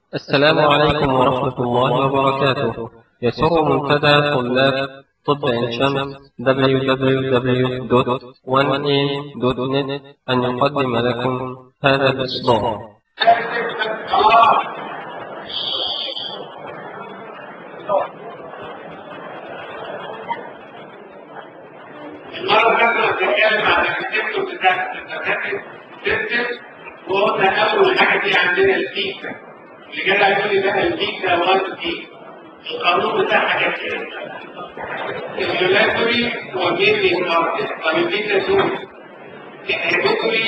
السلام عليكم ورحمة الله وبركاته يسر منتدى طلاب طب عين شمس www.1am.net أن يقدم لكم هذا الإصدار المرة اللي بنتكلم عن السيستم بتاع الانترنت سيستم وقلنا أول حاجة دي عندنا البيكا اللي جاي يقول لي بقى البيكا 1 بي القانون بتاعها كان كده الريلاتوري وميلي ماركت طب البيكا 2 الانهبيتوري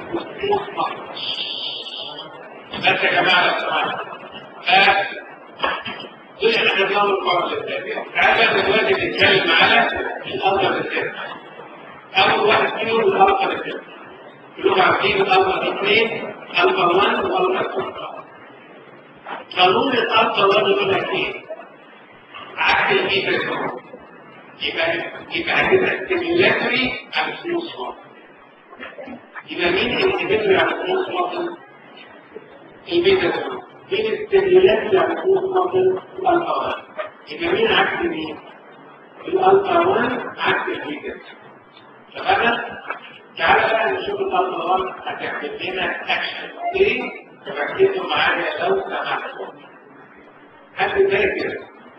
بس يا جماعة لو سمحتوا دول احنا خدناهم المره اللي فاتت تعالى دلوقتي نتكلم على الالفا بالسيرك اول واحد فيهم الالفا بالسيرك كلهم عارفين الالفا 2 الفا 1 والفا 2 قانون الالفا 1 يقول لك ايه؟ عكس البيتا 2 يبقى يبقى هتبقى ستيميولاتوري على سموث يبقى مين الانهبيتوري على سموث موديل؟ البيتا 2 مين الستيميولات اللي هتكون موديل الالفا 1 يبقى مين عكس مين؟ الالفا 1 عكس البيتا تمام؟ تعالى بقى نشوف الالفا 1 هتعمل لنا اكشن ايه؟ ركزوا معايا لو سمحتوا حد فاكر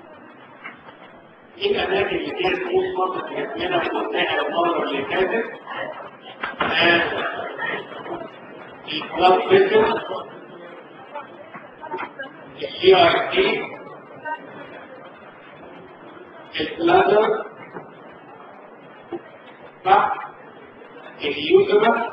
ايه الاماكن اللي كانت موس مصر في جسمنا وقلناها المره اللي فاتت؟ البلاد فيسل الجي ار تي البلادر صح اليوزر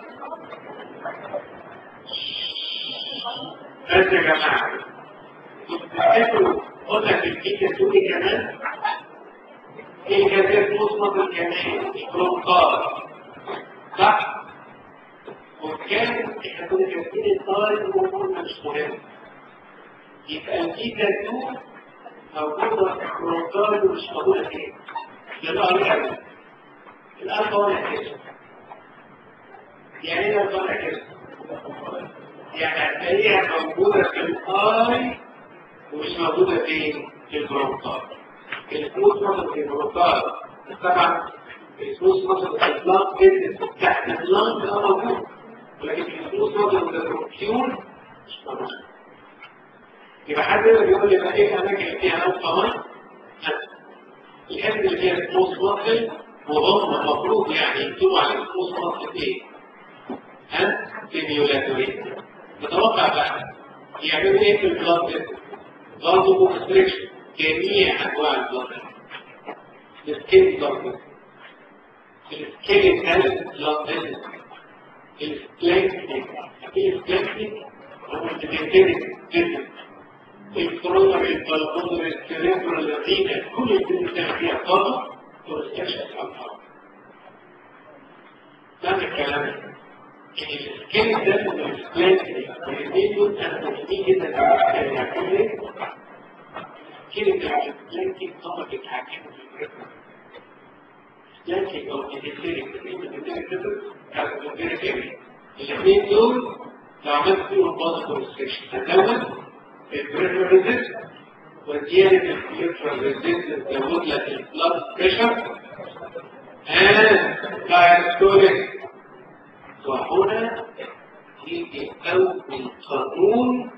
بس يا جماعه تفتكروا قلنا في الفيديو تقولي كمان الجزائر مصمت كمان البروتار صح وكان احنا كنا كاتبين الطارق وقلنا مش مهم يبقى البيتا 2 موجودة في البروتار ومش موجودة فين؟ يبقى عليها الألفا ولا كده يعني ايه الألفا ولا كده؟ يعني هتلاقيها موجودة في الآي ومش موجودة فين؟ في البروتار الفلوس مثلا في البروتار طبعا الفلوس مثلا في البلانك بيزنس تحت البلانك ده موجود ولكن في الفلوس مثلا في البروتيون مش موجود يبقى حد هنا بيقول لي بقى ايه الاماكن اللي فيها نوع طبعا الحته اللي فيها فلوس مصل وهم المفروض يعني يكتبوا على الفلوس مصل ايه؟ ها؟ سيميولاتوري نتوقع بقى يعملوا ايه في البلاد بيزنس؟ برضه كونستريكشن جميع انواع البلد السكين بلد السكيليتال بلد السبلانكيك السبلانكيك هو الديتيريك جدا الكورونري البلبونري السيريبرال الرينا كل الدنيا كان فيها طاقه واستكشف الحرب ده الكلام ان السكيليتال والسبلانكيك الاثنين دول انا مهمين جدا في كلمة البلانكينج طبعا بتحكم في الرقم بلانكينج أو ديتيريك كلمة ديتيريك كانت مديرة جميل الاثنين دول لو عملت فيهم بعض كونستريكشن هتزود البريفر ريزيست وزيادة البريفر ريزيست تزود لك البلاد بريشر and diastolic وهنا يجي أول قانون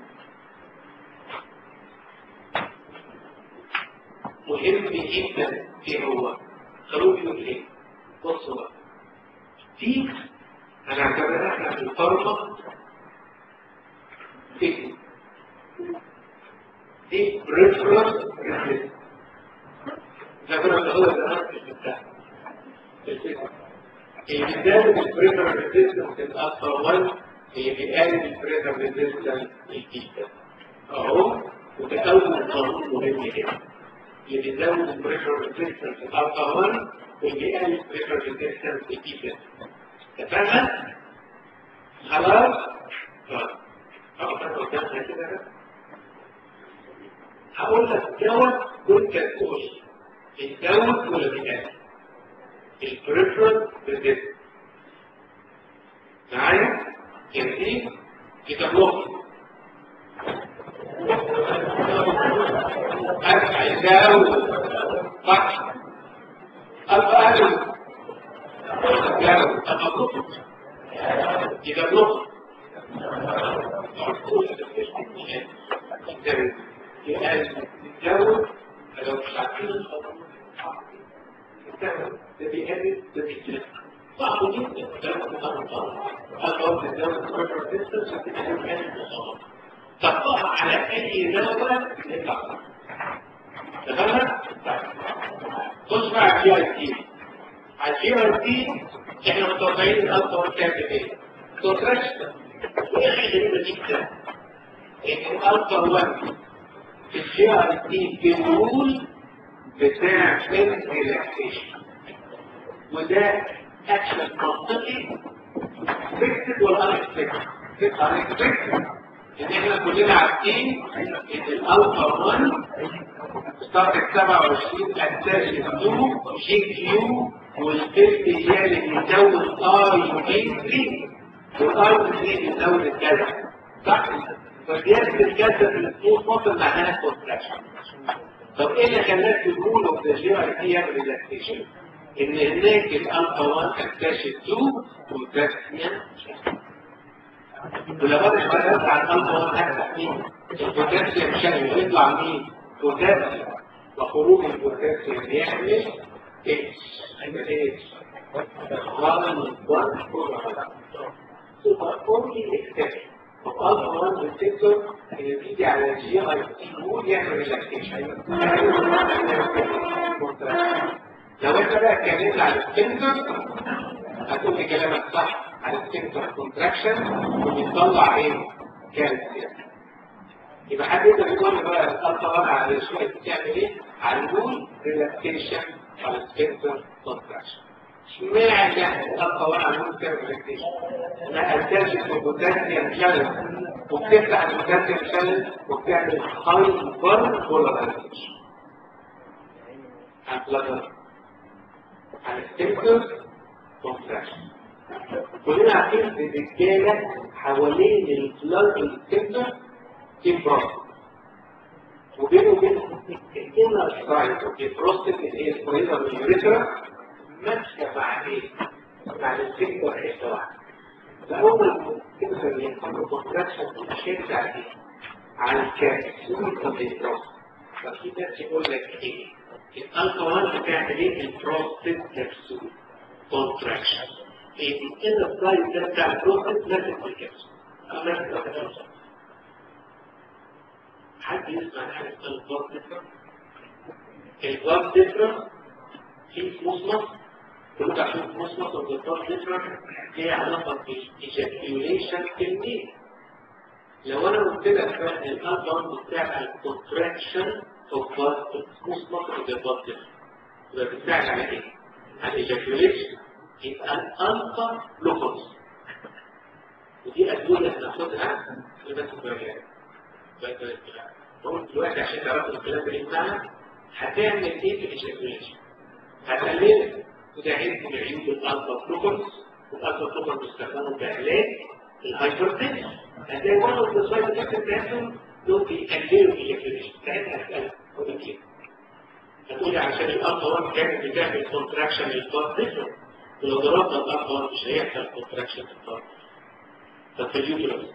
مهم جدا في هو قانون بيقول ايه بصوا بقى دي هنعتبرها احنا في الفارما دي دي بريفرنس ريزيست ده كنا بناخدها زمان في البتاع اللي بيزود البريفرنس ريزيستنس الاكثر 1 اللي بيقلل البريفرنس ريزيستنس الجديده اهو وده اول قانون مهم جدا اللي بيزود البريشر ريزيستنس الالفا 1 واللي بيقلل البريشر ريزيستنس البيتا اتفقنا؟ خلاص؟ طيب اقدر قدامنا كده هقول لك دوت وانت تقول الدوت ولا بيقلل البريفرال ريزيستنس معايا؟ جميل؟ كده بلوك هيزود صح أبقى أجل يزود أبقى نقط إذا نقط يتجوز لو مش عارفين الخطر ده بيقلل ده بيقلل صعب جدا طبقها على اي دولة يطلع تمام؟ خش بقى على الجي اي تي على الجي اي تي احنا متوقعين الالفا كام ايه؟ كونتراكشن ايه غريبة جدا ان الالفا 1 في الجي اي تي بيقول بتاع ريلاكسيشن وده اكشن منطقي فيكتد ولا انكتد انكتد ان احنا كلنا عارفين ان الالفا 1 ستارت 27 اساس 2 جي كيو والبيست هي اللي بيزود اي بي 3 والاي بي 3 بيزود الكذا صح؟ فزياده الكذا في السموث مصر معناها كونتراكشن طب ايه اللي خلاك تقولوا في الجي اي تي يعمل ريلاكسيشن؟ ان هناك الالفا 1 اكتشف 2 وبوتاسيوم ولما انا اشتغلت على الالفا 1 افتح مين؟ البوتاسيوم شامل يطلع مين؟ بوتاسيوم وخروج البوتاسيوم يعمل اتش هيبقى اتش 1 1 سوبر اونلي اكتشف الالفا 1 ريسبتور اللي بيجي على الجي اي تي يقول يعمل ريلاكسيشن لو انت بقى اتكلمت على السنتر هتقول لي كلامك صح على السنتر كونتراكشن وبيطلع ايه؟ كالسيوم يبقى حد يقدر يقول لي بقى الالفا 1 على شويه بتعمل ايه؟ على النول ريلاكسيشن على السنتر كونتراكشن اشمعنى الالفا 1 على النول بتعمل ريلاكسيشن؟ ما انتجت البوتاسيوم شانل وبتفتح البوتاسيوم شانل وبتعمل هايبر بولاريزيشن هتلاقي على السنتر كونتراكشن كلنا عارفين ان الرجاله حوالين البلاد السنتر في بروست وبينه وبين الانر سايد اوف البروستات اللي هي القريبه من اليوريثرا ماشيه مع ايه؟ مع السنتر حته واحده فاول السنتر يحصل كونتراكشن بتشد على ايه؟ على الكبسول اوف البروست ففي ناس يقول لك ايه؟ الالفا 1 بتعمل ايه البروستيت كبسول كونتراكشن الانر سايد ده بتاع البروستيت لازم الكبسول لازم الكبسول حد يسمع حاجه اسمها البلاد ديفرنس البلاد ديفرنس في مصمت كلكم عارفين مصمت البلاد ديفرنس ليها علاقه بالايجاكيوليشن كميه لو انا قلت لك بقى الالفا بتاع الكونتراكشن of blood مصمت البلاد ديفرنس يبقى بتساعد على ايه؟ على الايجاكيوليشن يبقى الالفا لوكوس ودي ادويه بناخدها في بس البريان بقول دلوقتي عشان تعرفوا الكلام ده ايه معنى هتعمل ايه في الايجاكيوليشن هتقلل وده عيب من عيوب الالفا فلوكرز والالفا فلوكرز بيستخدموا كعلاج الهايبرتنشن هتلاقي واحد من السايد افكت بتاعتهم دول بيقللوا الايجاكيوليشن ساعتها هتقلل خد كده هتقولي عشان الالفا 1 كانت بتعمل كونتراكشن للبلاد ديفرنت ولو ضربنا الالفا 1 مش هيحصل كونتراكشن للبلاد طب في اليوترس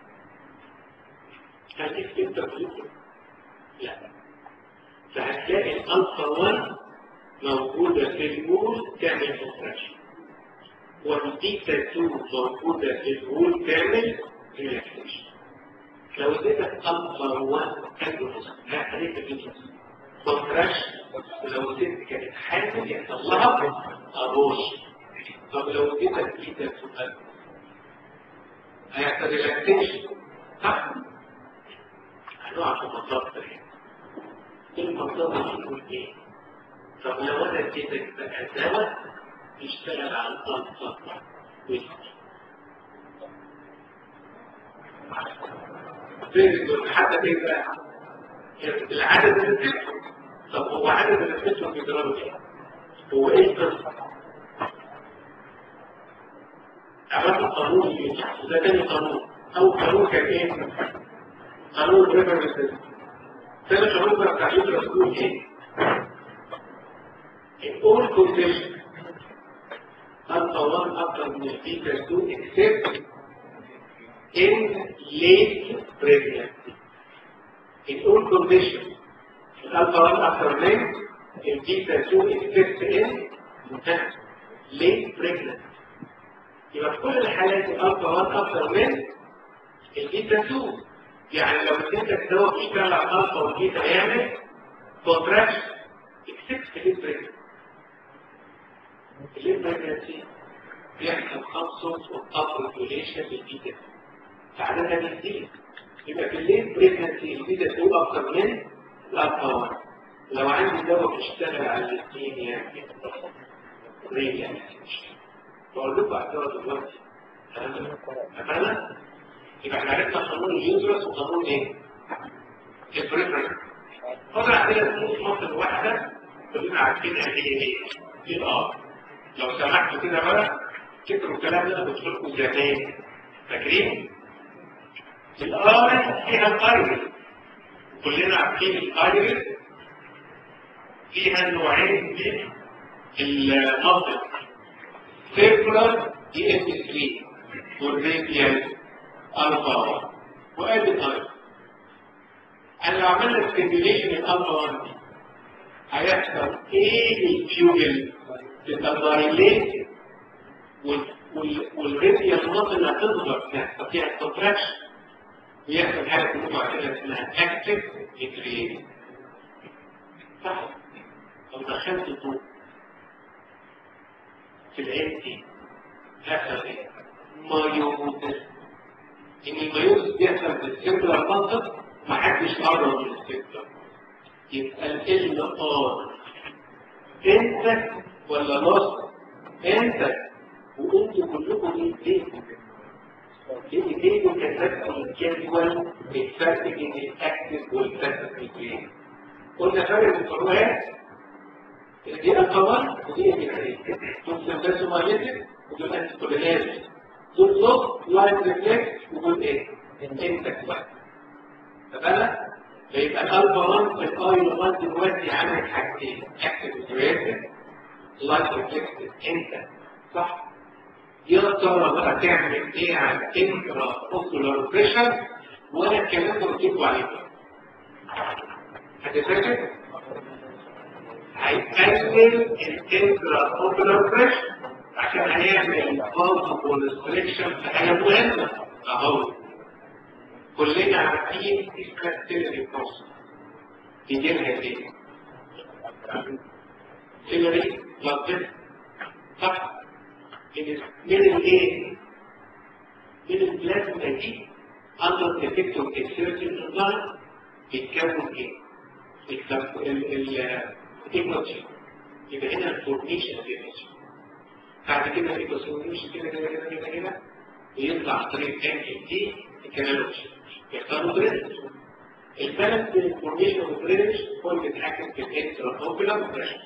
هتيجي انت بتقول لا فهتلاقي الالفا 1 موجوده في الوول تعمل كونتراكشن والبيتا 2 موجوده في الوول تعمل ريلاكسيشن لو اديتك الفا 1 اجلس هتلاقي في كونتراكشن ولو الست كانت حامل يحصل لها اروش طب لو اديتك بيتا 2 هيحصل ريلاكسيشن صح هنقع في مطلب تاني المطلب يقول ايه طب لو انا اديتك بقى دواء يشتغل على الالفا ويل حتى ايه بقى العدد اللي بتدخل طب هو عدد اللي بتدخل في جرام ايه هو ايه القصه عملت قانون وده تاني قانون او قانون كان ايه قانون ريفر ثالث شروط بتاع اليوترس بيقول ايه؟ in all conditions alpha 1 after beta 2 except in late pregnancy. In all conditions, alpha 1 after men, in beta 2 except in late pregnancy. يبقى في كل الحالات الالفا 1 افتر من البيتا 2 يعني لو اديتك دواء بيشتغل على الالفا والبيتا هيعمل كونتراكشن اكسبت في الليد بريجنسي الليد بريجنسي بيحصل خمسة واب ريجوليشن للبيتا فعددها بيزيد يبقى في الليد بريجنسي البيتا 2 اكتر من الالفا 1 لو عندي دواء بيشتغل على الاثنين يعني ريجنسي بقول لكم اعتبار دلوقتي أفهمنا؟ يبقى احنا عرفنا قانون اليوترس وقانون ايه؟ البريفرنس طبعا عندنا في مصر واحدة كلنا عارفين هي ايه؟ دي الار لو سمحتوا كده بقى افتكروا الكلام ده قلت لكم زمان فاكرين؟ الار فيها الايرس كلنا عارفين الايرس فيها نوعين من المنطق سيركولار دي ام 3 والريديال الفا 1 وادي الايرس انا لو عملنا ستيميوليشن الالفا 1 دي هيحصل ايه للفيوجل تبقى دايليت والريديال ماسل هتظهر تحصل فيها كونتراكشن ويحصل حاجه كلكم عارفينها اسمها اكتف ريكريشن صح لو دخلت الضوء في العين دي هيحصل ايه؟ مايوزس ان المايوزس بيحصل في السيركلر منطق محدش قرب من السيركلر يبقى ال ار انت ولا نص انت وانتوا كلكم ايديكم ايديكم كتبتوا الجدول الفرق بين الاكتف والباسف قلنا فرق الفروقات دي القمر ودي الجنرية دول سمباسو ماجنتك ودول انتيكولينات دول لوك لاين ريفلكس ودول ايه؟ انتك بقى فبقى فيبقى الالفا 1 في الاي لغايه دلوقتي عامل حاجتين اكتف ريفلكس لاين ريفلكس انت صح؟ يا ترى بقى تعمل ايه على الانترا اوكولار بريشر وانا الكلام ده قلت لكم عليه هتفاكر؟ هيقلل الانترا اوبرا بريشر عشان هيعمل فالف كونستريكشن في حاجه مهمه اهو كلنا عارفين الكاستيلري بروسس بيجي لها ايه؟ سيلري بلاد صح من الايه؟ من البلازما دي اندر ديفكتور اكسيرتين انزايم بيتكون ايه؟ بيتكون ايكوتشن يبقى هنا الفورميشن ايكوتشن بعد كده الايكوتشن كده كده كده كده كده ويطلع عن طريق الانجل دي الكنالوتشن يختاروا درينج البالانس بين الفورميشن والدرينج هو اللي بيتحكم في الانترا اوبيلر بريشر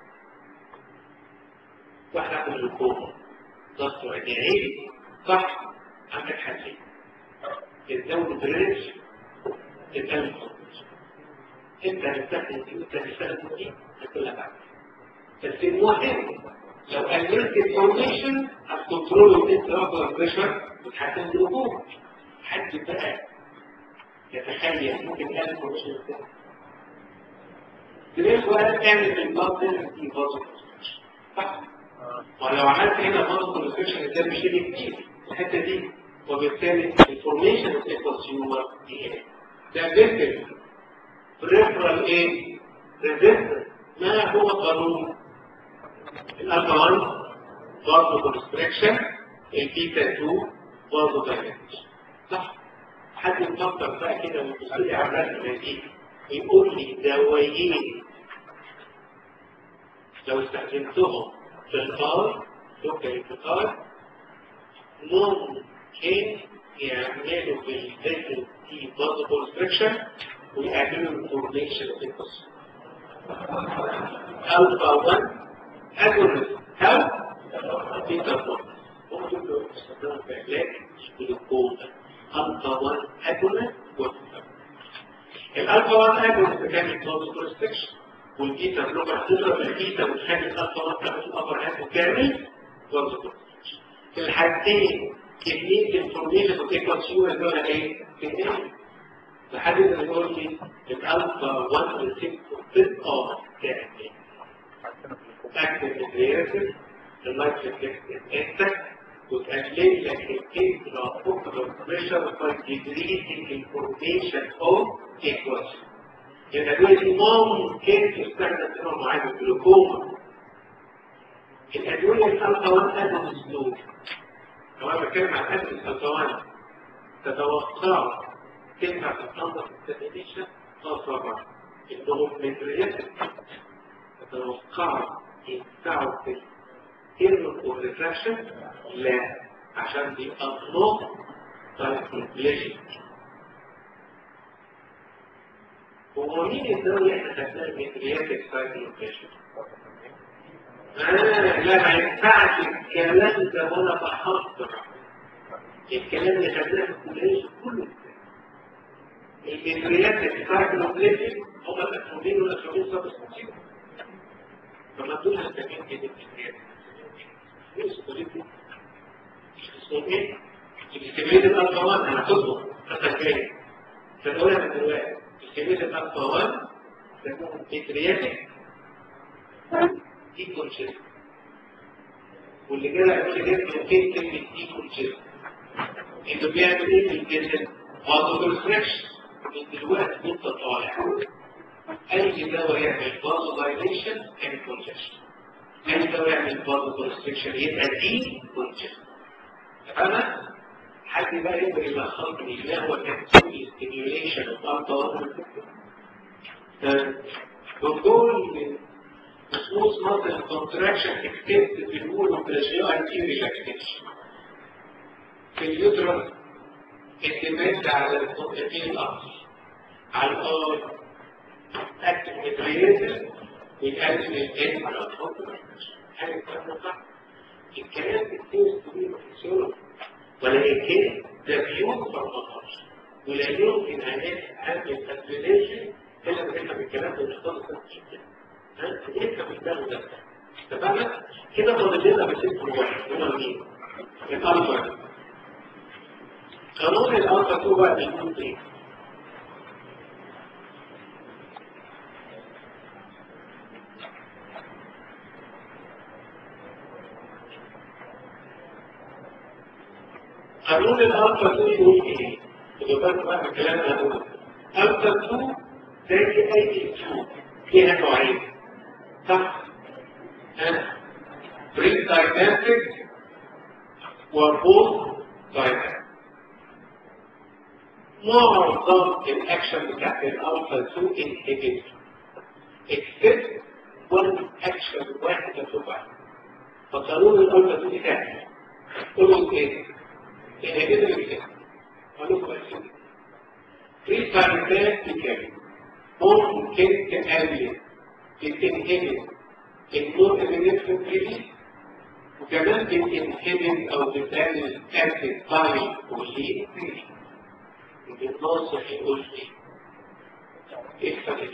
واحد عنده الكوما ضغط عينيه صح عندك حاجتين تزود الدرينج تقلل انت هتستخدم دي وانت هتستخدم دي هتقولها بعد بس المهم لو قللت الفاونديشن هتكنترول الانترابر بريشر وتحسن الهجوم حد بقى يتخيل ممكن تعمل فاونديشن ازاي تلاقي سؤال تعمل البلاد دي فازو صح ولو عملت هنا فازو كونستريكشن ازاي مش هيجي كتير الحته دي وبالتالي الفورميشن اوف الكونسيومر دي ده بيرفكت بريفرال ايه ريزيستنس ما هو قانون الالفا 1 برضه كونستريكشن البيتا 2 برضه دايليتيشن صح حد يفكر بقى كده ويبص لي على الرسمه دي ويقول لي دوايين لو استخدمتهم في الار دكتور الفطار ممكن يعملوا في الفيتل دي برضه كونستريكشن ويعملوا الفورميشن في القصة ألفا 1 أجونست أو بيتا 1 ممكن لو استخدموا في علاج الجلوكوما ألفا 1 أجونست وبيتا الالفا 1 اجونست بتعمل بلازو كونستكشن والبيتا بلوكر هتضرب البيتا وتخلي الالفا 1 تاخد الابر هاند وتعمل بلازو كونستكشن في الحالتين كميه الانفورميشن وتيكوال سيور دول ايه؟ كميه لحد ما يقول لي الالفا 1 ريسبتور بتبقى تعمل اكتف الرياسس اللايف ريفلكتيف انتك وتقلل لك الانترا بريشر by decreasing information of equation. الأدوية دي ممكن تستخدم في نوع معين من الجلوكوما. الأدوية الألفا 1 أدوية لو أنا بتكلم عن أدوية الألفا 1 تتوقع تنفع تتنظف التدريشة اه طبعا الدومتريات تتوقع ينفعوا في الهيرو والريفراكشن لا عشان دي أطلق سايكلوبليشن هو مين الدولة احنا خدناها المترياتك سايكلوبليشن؟ آه لا ما ينفعش الكلام ده وانا بحضر الكلام اللي خدناه في الكلية كله المترياتك سايكلوبليشن هم الأسمودين والأسمودين سابسكوتين فما دول هستفيد من المترياتك اسمه ايه؟ الاستمرارية الألفوان أنا هتطلب حتى كده فالأولى من دلوقتي استمرارية الألفوان تكون مترياتك دي كونشيست واللي جاي يقول لي جبت ممكن كلمة دي كونشيست انه بيعمل ايه في الجسم؟ فازو كونستريكشن من دلوقتي وانت طالع اي دواء يعمل فازو دايليشن and كونجكشن اي دواء يعمل فازو كونستريكشن يبقى دي كونجكشن تمام؟ حد بقى يقدر يلخص لي ما هو تكتيك ستيميوليشن اوف وكل smooth muscle contraction extends في الأول وبرجيو أنتي ريلاكسيشن في اليوترس اعتماد على القطعتين الأصل على الأرض أكتف متريزة ويقلل الإنفرا هل الكلام صح؟ الكلام كتير سبيل فيسيولوجي ولكن ده بيوفر فقط ولا يمكن أن يعمل الأسفليشن إلا بنفهم الكلام ده ونختار السنة انت بتدخل ده اتفقنا كده فاضل لنا بس واحد هو مين الالفا قانون الالفا 2 بقى بيقول ايه قانون الالفا 2 يقول ايه خدوا بالكم بقى من الكلام اللي هقوله الفا 2 زي اي 2 فيها نوعين صح بري دايناميك وبوست دايناميك معظم الاكشن بتاعت الالفا 2 انهبيت اكسبت وان اكشن واحد تبقى فقانون الالفا 2 بتاعي قولوا ايه؟ انهبيت الاكسبت قالوا كويس بري دايناميك ممكن تقلل بتنهبت النور ابنفرين ريليز وكمان بتنهبت او بتقلل اكتف تايم وليه ريليز وبتنصح يقول لي ايه الفرق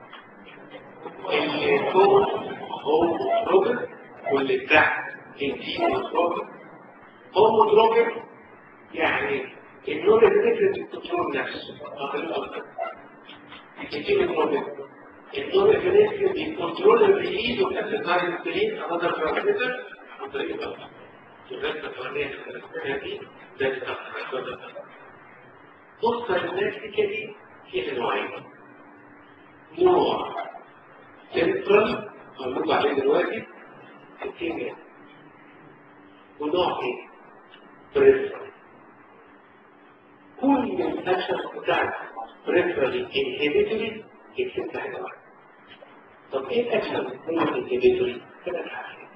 اللي فوق هو دروبر واللي تحت انتيمو دروبر هو دروبر يعني النور ابنفرين بتكنترول نفسه عن طريق الأكتر انتيمو دروبر الدور الجنسي بيكنترول الريليز وفي نفس الوقت السليم انذر ترانسميتر عن طريق الضغط الرسمه الفلانيه اللي درستها دي ده الضغط بص المكسيكه دي فيها نوعين نوع سنترال هنقول عليه دلوقتي الكيمياء ونوع ايه؟ بريفرال كل الاكشن بتاعت بريفرالي انهبيتوري يكتب حاجه واحده طب ايه الاكشن هو الانهبيتوري ثلاث حاجات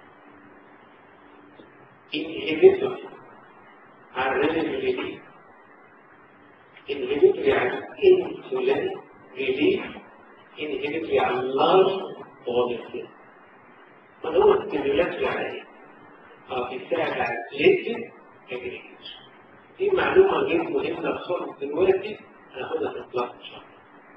انهبيتوري على الريلي ريليز انهبيتوري على الانسولين ريليز انهبيتوري على اللارج بودي ما هو الستيمولاتوري على ايه؟ اه بيساعد على البليتد اجريجيشن دي معلومه غير مهمه خالص دلوقتي هناخدها في الكلاس ان شاء الله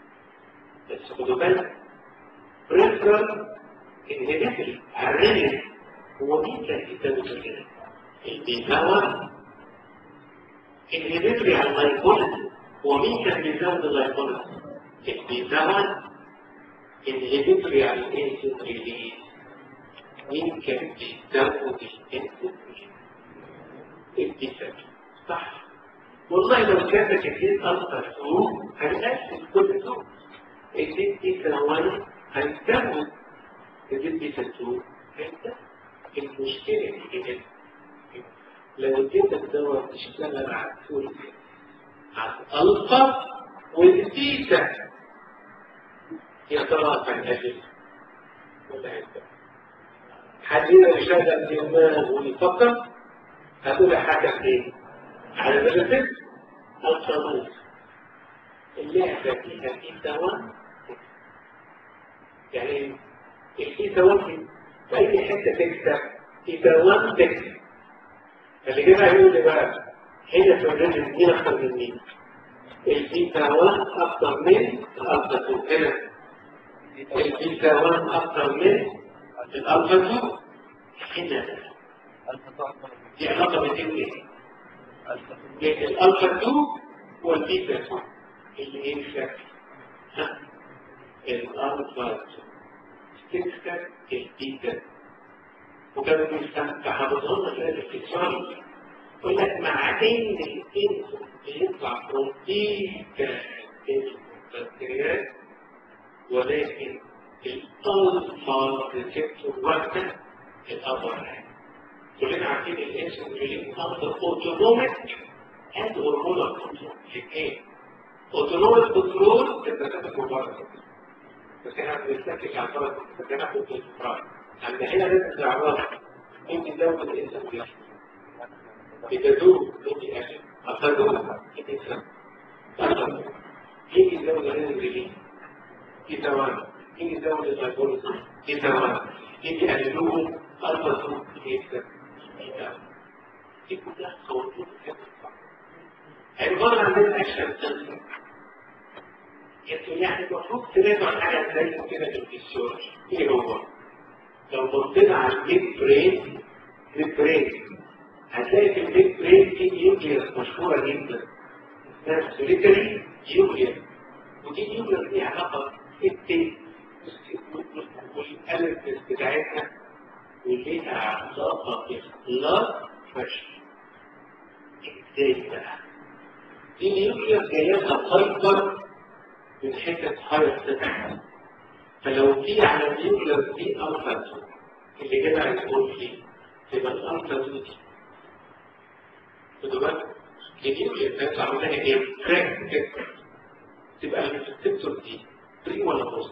بس خدوا بالك بريفرال انهبيتوري الرينين هو مين كان يسوي كده؟ البيتا 1 انهبيتوري على اللايكوليز هو مين كان بيزود اللايكوليز؟ البيتا 1 انهبيتوري على الانسولين ريليز مين كان بيزود الانسولين البيتا صح والله لو كانت كتير ألفا سوق هنقسم كل سوق الدين دي كنواني هنستخدم الدين دي سوق المشكلة في كده لو اديت الدواء تشتغل على السوق على الألفا والبيتا يترافع الأجل ولا أنت حدينا يشغل دماغ ويفكر هتقول حاجة ايه على بلدك القانون اللعبة فيها في ثوان يعني في ثوان في أي حتة تكسب في ثوان تكسب اللي كده هيقول لي بقى هنا في الرجل مين أكتر من مين؟ الفي ثوان أكتر من الألفا هنا الفي ثوان أكتر من الألفا هنا دي علاقة بين ايه؟ بين الالفا 2 والبيتا 2 اللي ايه الشكل؟ الالفا 2 تكسر البيتا وكانوا بيستمتع حافظهم في الاستكشاف يقول لك معادن الاثنين بيطلع بروتين كالبكتيريات ولكن الالفا ريسبتور واحده الابر كلنا عارفين الانسولين اكتر اوتونوميك اند هرمونال كنترول الاثنين اوتونوميك كنترول التكاتك مباركه بس احنا بنتكلم عن فرق التكاتك والافراد عند هنا لازم تعرف انت دوله الانسولين بتدوب انت اجل هتدوب انت يجي دوله الانسولين في ثواني يجي دوله الغيبوليس في ثواني يجي قللوهم الفا سوق يكسب دي كلها قوانين عبارة عن الأكشن سنسور يعني المفروض تراجع حاجة زي كده في الفسيولوجي ايه هو؟ لو بصينا على الميد برين ميد برين هتلاقي في الميد برين في نيوكليوس مشهورة جدا اسمها سوليتري نيوكليوس ودي نيوكليوس ليها علاقة بالتي والألف بتاعتها وليها علاقة باختلاط فشل ازاي بقى؟ دي نيوكليوس جايتها هايبر من حتة هاير سيستم فلو في على النيوكليوس دي ألفا اللي كده هيقول لي تبقى الألفا دي خدوا بالك النيوكليوس ده عملها ايه؟ تراك كده تبقى الريسبتور دي فري ولا بوست؟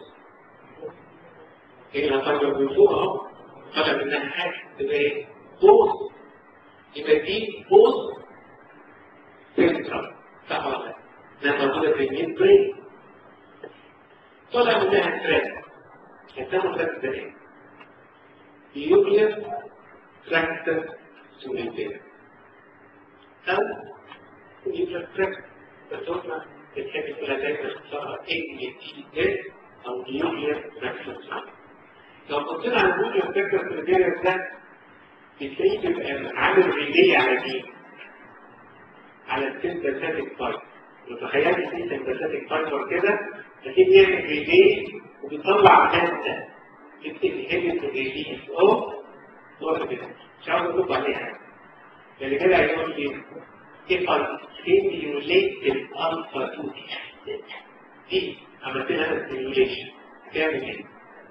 هي هايبر من فوق اهو طلع منها حاجة تبقى ايه؟ بوست يبقى دي بوست سنترال صح ولا لا؟ ده موجودة في الميد برين طلع منها تراك هتسمى تراك ده ايه؟ يوكليس تراكتر سوليتير أو يوكليس تراك بتوصل بتحب تقولها دايما اختصارها اي تي اس او يوكليس تراكتر سوليتير لو بصينا على اليوكليس تراكتر سوليتير ده بتلاقيه بيبقى عامل ريلي على مين؟ على السيمباثيك فايبر لو تخيلت في سيمباثيك فايبر كده هتيجي يعمل ريلي وبيطلع ماده بتنهبت الريليز او صور كده مش عاوز اقول عليها اللي كده هيقول لي if I stimulate الالفا 2 دي عملت لها ستيميوليشن تعمل ايه؟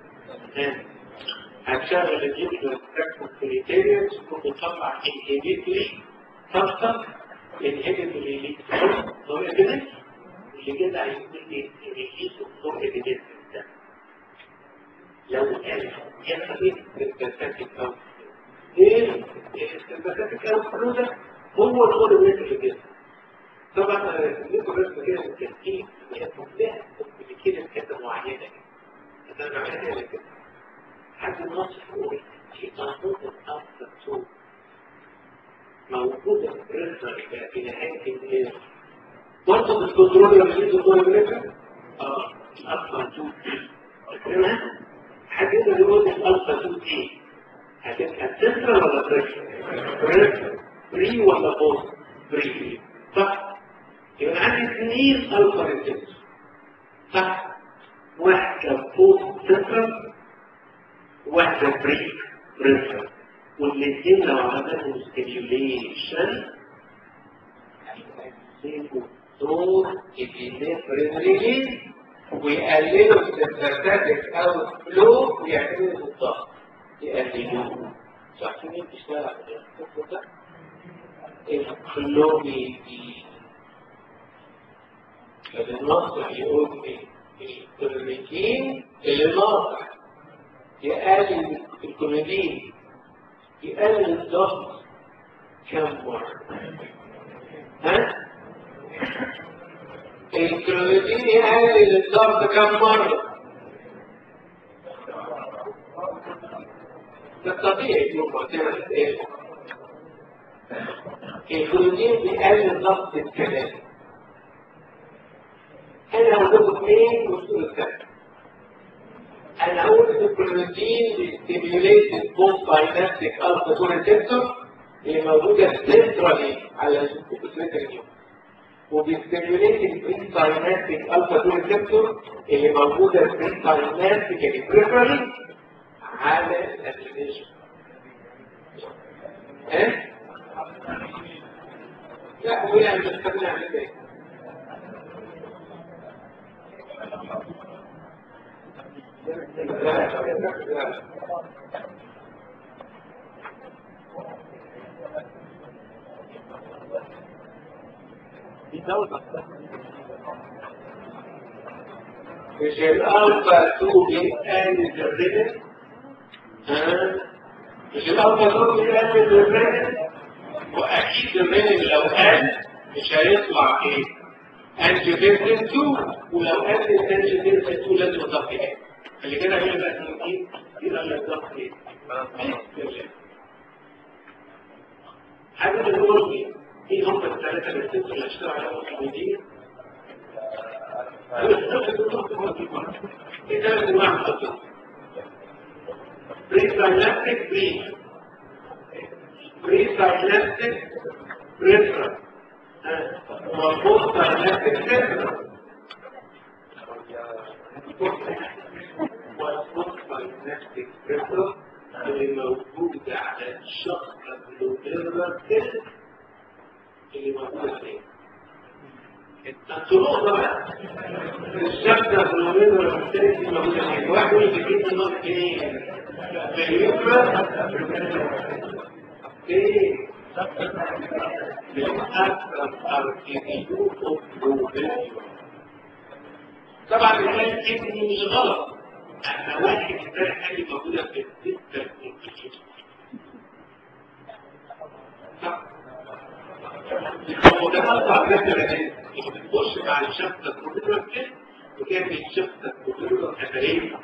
هتشغل النيوكلير تراكتور كريتيريوس وتطلع انهبيتوري سبستانس انهبيتوري ليك طريقه كده اللي كده هيكون لي ريليس الطرق دي ده لو قال يا حبيبي الباساتيك او ايه الباساتيك او ده هو الغول الناس اللي كده طبعا لكم رسم كده بالترتيب هي تطبيق كده كده معينه كده انا بعملها كده حد النص يقول في قانون الأفضل سوء موجودة في الرسالة في نهاية الليل برضه بالكنترول لما يجي الدور الملكة اه الأفضل ايه؟ هتبقى سنترال ولا بريفرال؟ بري ولا بوست؟ بري صح؟ يبقى عندي اثنين الفا ريسبتور صح؟ واحدة بوست سنترال واحدة بري بريفرال والاثنين لو عملوا ستيميوليشن هيبقوا دور الابنفرين ويقللوا السيمباتيك او فلو ويعملوا الضغط يقللوه عارفين مين بيشتغل على الخطوه ده؟ الفلو بي الناصح يقول ايه؟ الكلوريكين اللي ناصح يقلل الكلوريكين يقلل الضغط كم مرة؟ ها؟ الكلوريكين يقلل الضغط كم مرة؟ ده الطبيعي يوم معتمد ايه؟ الكلوريكين بيقلل ضغط الكلام انا هقول لكم اثنين وصول الكلام انا هقول ان الكلوريدين بيستيميوليت بوست بايناتيك الفا 2 ريسبتور اللي موجوده سنترالي على السنترال وبيستيميوليت البري بايناتيك الفا 2 ريسبتور اللي موجوده بري بايناتيك يعني بريفرالي على الادرينيشن ايه؟ لا هو يعني بيستخدم على ايه؟ مش الألفا 2 بيقلل الريتم مش الألفا 2 بيقلل الريتم وأكيد الريتم لو قل مش هيطلع إيه؟ أنجيوتنسين 2 ولو قل الأنجيوتنسين 2 لازم يضاف إيه؟ اللي كده هي بقى تنقيم يبقى اللي يضاف إيه؟ حاجة نقول إيه؟ ايه هم الثلاثة اللي بتنزل اللي اشتغل عليهم الحميدية؟ ايه ثلاث انواع من الخطوط؟ بري ساينابتيك بري بري ساينابتيك بريفرال وبوست ساينابتيك بريفرال والبوست ساينابتيك بريفرال اللي موجودة على الشخص البلوبيرال سيل اللي موجودة فيه الطرق بقى الشبكة في الوزن والمختلف اللي موجودة فيه واحد يقول لك انت نقط فين في اليوكرا في بالأكثر أركيديو طبعا الكلام كده مش غلط احنا واحد امبارح قال لي موجودة في الستة هو ده أصعب مثلا بتخش مع الشفطة الكمبيوتر كده وكان الشفطة الكمبيوتر أثرين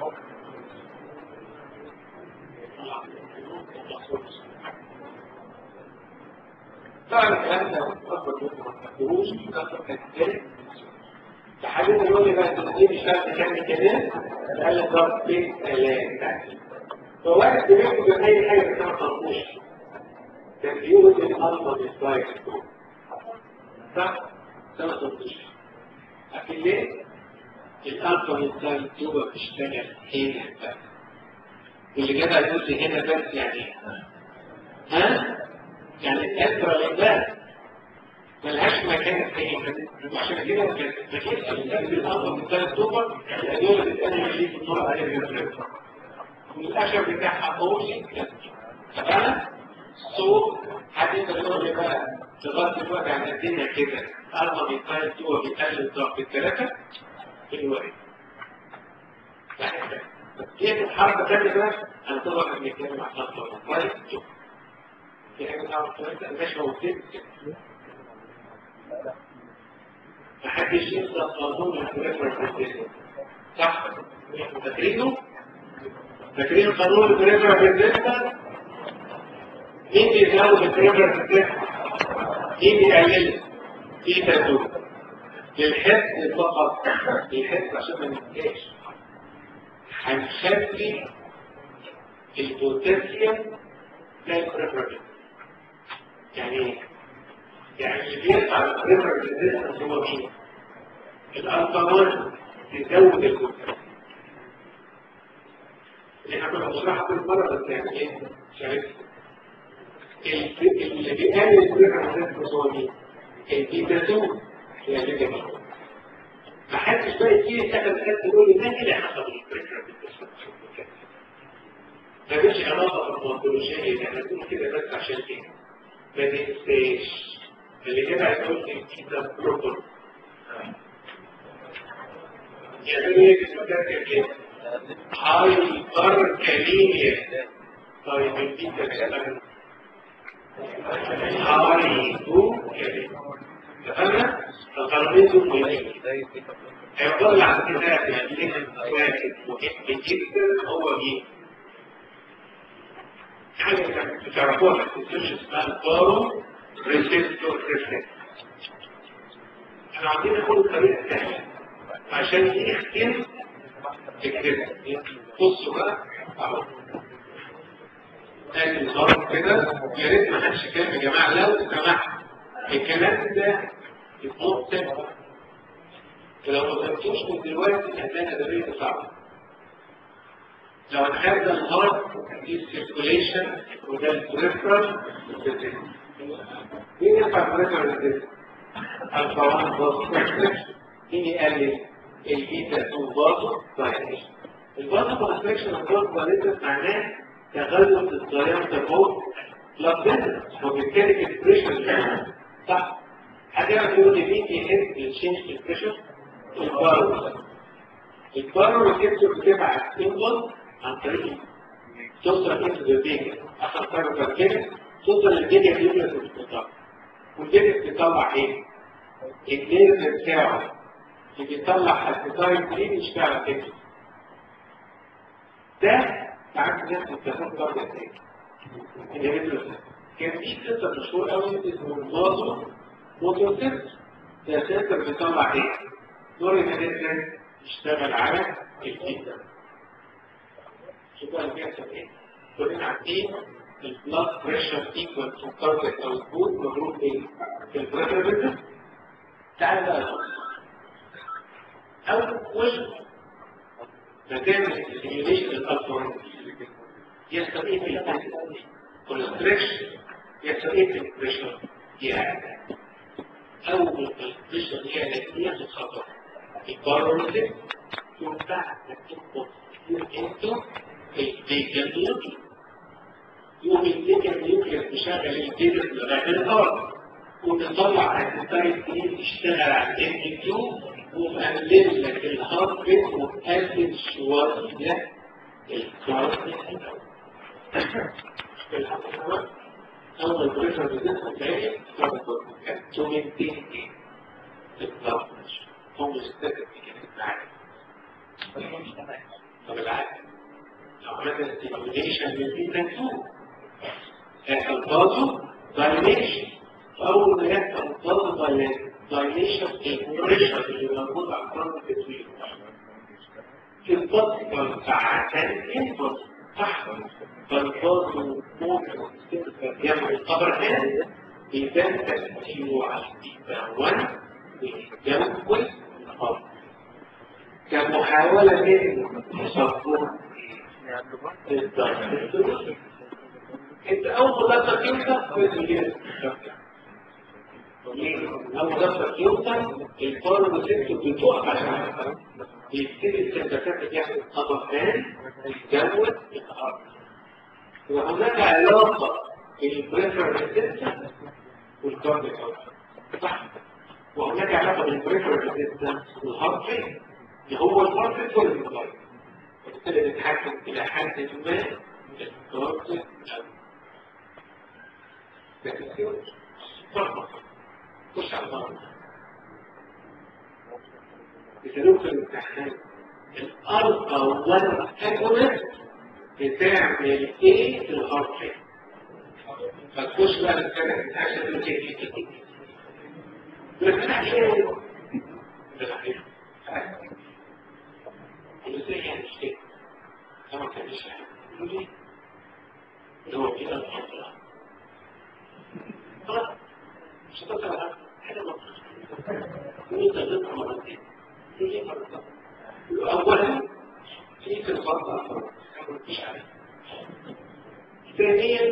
طبعا الكلام ده أكبر من ما تفكروش أكبر كتير لحد يقول لي بقى تنزيل الشرط كام كده قال لي ضرب بيت ثلاثة فواحد بياخد أي حاجة بس ما تعرفوش كان بيقول الألفا ديسلايك صح؟ سنة 13 لكن ليه؟ الألفا ديسلايك تيوبا بتشتغل هنا بس واللي جدع يقول لي هنا بس يعني ها؟ يعني الأسرة لله ملهاش مكان تاني عشان كده كانت مكان الألفا ديسلايك تيوبا الأدوية بتتقلل اللي في النور عليها بالفرق والأشر بتاعها قوي تمام؟ صوت حد يقدر يقول لي بقى لغايه دلوقتي عن الدنيا كده اربع بيتقال جوه بيقلل ضغط الثلاثه في الوقت هي الحركه الثانيه بقى انا طبعا بنتكلم عن ضغط الوقت في حاجه تعرف ثلاثه مش موجود محدش ينسى قانون الكوليكتور صح؟ فاكرينه؟ فاكرين قانون الكوليكتور بالنسبه مين بيزود البريفر في الجسم؟ مين بيقلله؟ في تدوب للحس فقط للحس عشان ما ننساش هنخلي البوتاسيوم زي البريفرال يعني ايه؟ يعني اللي بيرفع البريفرال ريزيستنس هو مين؟ الالكالون يزود البوتاسيوم اللي احنا كنا بنشرحها كل مره بس يعني ايه؟ مش عارف اللي بيقلل البريفرال ريزيستنس هو مين؟ البيتازون هي اللي جميل ما حدش بقى يجي يسأل الناس تقول لي ما كده حصل البريفرال ريزيستنس ما فيش علاقة بالمونتولوجية احنا بنقول كده بس عشان كده ما تنساش اللي كده هيقول لي كده بروتون يعملوا ايه في المكان كده؟ هايبر كاليميا طيب البيتا كلام هايبو كاليميا تفهمنا؟ القانونين دول مهمين هيفضل عن كده يعني واحد مهم جدا هو مين؟ حاجة تعرفوها في السيرش اسمها البارو ريسيستور ريفلكس احنا عندنا كل طريقة سهلة عشان يختم فكرتنا بصوا بقى اهو ادي الظرف كده يا ريت ما حدش كلام يا جماعة لو سمحت الكلام ده يطلب سبب ولو ما فهمتوش من دلوقتي هتلاقي أدبية صعبة لو هذا الهارت دي السيركوليشن وده البريفرال مين ينفع البريفرال الفوان باص مين يقلل البيتا 2 باص طيب الباص كونستريكشن الباص كونستريكشن معناه تغلب الضيان فوق لابدنا وبالتالي البريشر صح حد يعرف يقول لي مين يهز الشينج في البريشر البارو البارو ريسبتور بتبعت سيمبل عن طريق توصل انت للبيجا اخر طرف كده توصل للبيجا اليوميس بتطلع والبيجا بتطلع ايه؟ النيرف بتاعه اللي بيطلع السيتايل دي بيشتغل كده ده تعرف ناس بتستخدم ضرب ازاي؟ كان في قصه مشهور قوي اسمه الناظر موتوسيكل ده سنتر بيطلع ايه؟ نور الهيدرين يشتغل على الفيتا شوف بقى بيحصل ايه؟ كلنا عارفين البلاد بريشر ايكوال تو كارتك او البوت مضروب ايه؟ في البريشر بيتا تعال بقى نبص اول ما تعمل السيميوليشن الالفا يحصل ايه في البيتا؟ كونستريكشن يحصل ايه في البريشر؟ يعني اول ما البريشر يعلى ياخد خطر الباروليزم يوم بعد ما تنقص انتو البيتا نيوكليس يوم البيتا نيوكليس تشغل البيتا لغايه الارض وتطلع الستايل كريم تشتغل على الام 2 وتقلل لك الهارت ريت وتقلل شويه الكارت اول بريشر بتدخل تلاقي تو مينتين الضغط هو مستقر في كده معاك طب العكس لو عملنا ستيميوليشن للبيتا 2 هيحصل برضه دايليشن اول ما يحصل برضه دايليشن البريشر اللي موجود على الفرد التسويق في البطن ساعتين ينفض تحت فالبرضه ممكن يعمل القبر هنا يبان تأثيره على البيتا 1 ويتجوز الأرض كمحاولة من تصفر الضغط انت اول ضغطك يوصل لازم اول ضغطك يوصل الفار بسيبته بتقف عشان يبتدي السندكات يعمل قبر ثاني يتجوز الأرض وهناك علاقة بين البريفر ريسيستنس والكارديك صح وهناك علاقة بين البريفر ريسيستنس والهارت ريت اللي هو الهارت ريت ولا الهارت وبالتالي نتحكم إلى حد ما الكارديك لكن فرق خش على الهارت بتلوك الامتحان الأرقى ولا أكونت بتعمل ايه في الهارت ريت فتخش بقى نتكلم عشان تمسك بس ايه ازاي يعني مش كده لما كان يشرح يقول لي اللي هو في الفترة خلاص مش هتطلع حاجة مطلوبة وانت غلطت مرتين هي مرة أولا في في الفترة مش عارف ثانيا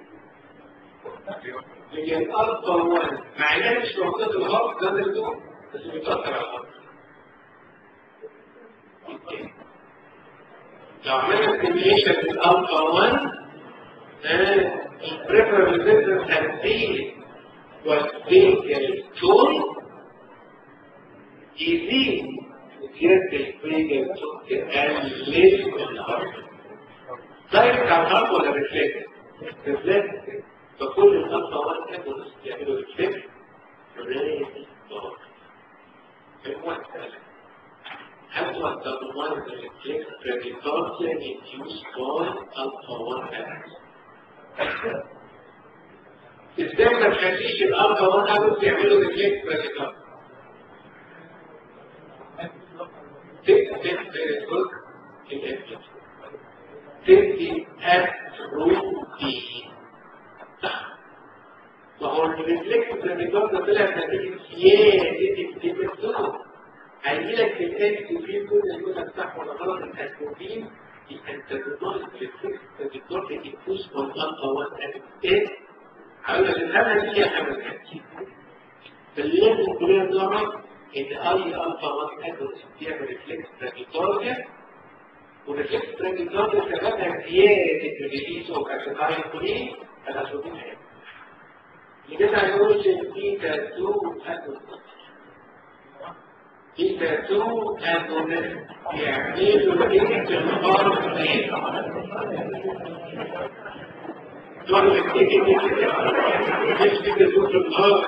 هي الألفا 1 مع إنها مش موجودة في الهارت ده مكتوب بس بتأثر على الهارت لو عملنا سيميليشن للألفا 1 البريفر ريزيستنس هتزيد والفيجل تون يزيد زيادة الفيجل تون تقلل الهارت دايركت على الهارت ولا ريفلكت؟ ريفلكت فكل الألفا 1 كانوا يعملوا ريفلكت ريز دار المهم How to determine the reflex bradycardia induced by alpha 1 agonist? ازاي ما تخليش الالفا 1 اجونست يعملوا ريفلكس براديكارديا؟ تكتب بروك الانفلكس تدي اتروبين وهو الريفلكس براديكارديا طلعت نتيجه زياده الديبرسون هيجي لك في الاكس في كل يقول لك صح ولا غلط الاتروبين يبقى انت بتنقص الريفلكس براديكارديا يفوز من الفا 1 ايه؟ عاوز تفهمها دي يا حمد فلازم كلنا نعرف ان اي الفا 1 اجونست بيعمل ريفلكس براديكارديا والريفلكس براديكارديا سببها زياده الريليز اوف اسيتايل كولين الاتروبين هنا لكده هنقول ان بيتا 2 اجونست بيتا 2 اجونست يعملوا ايه في الفارق دول التيكي مش بيجي في النهار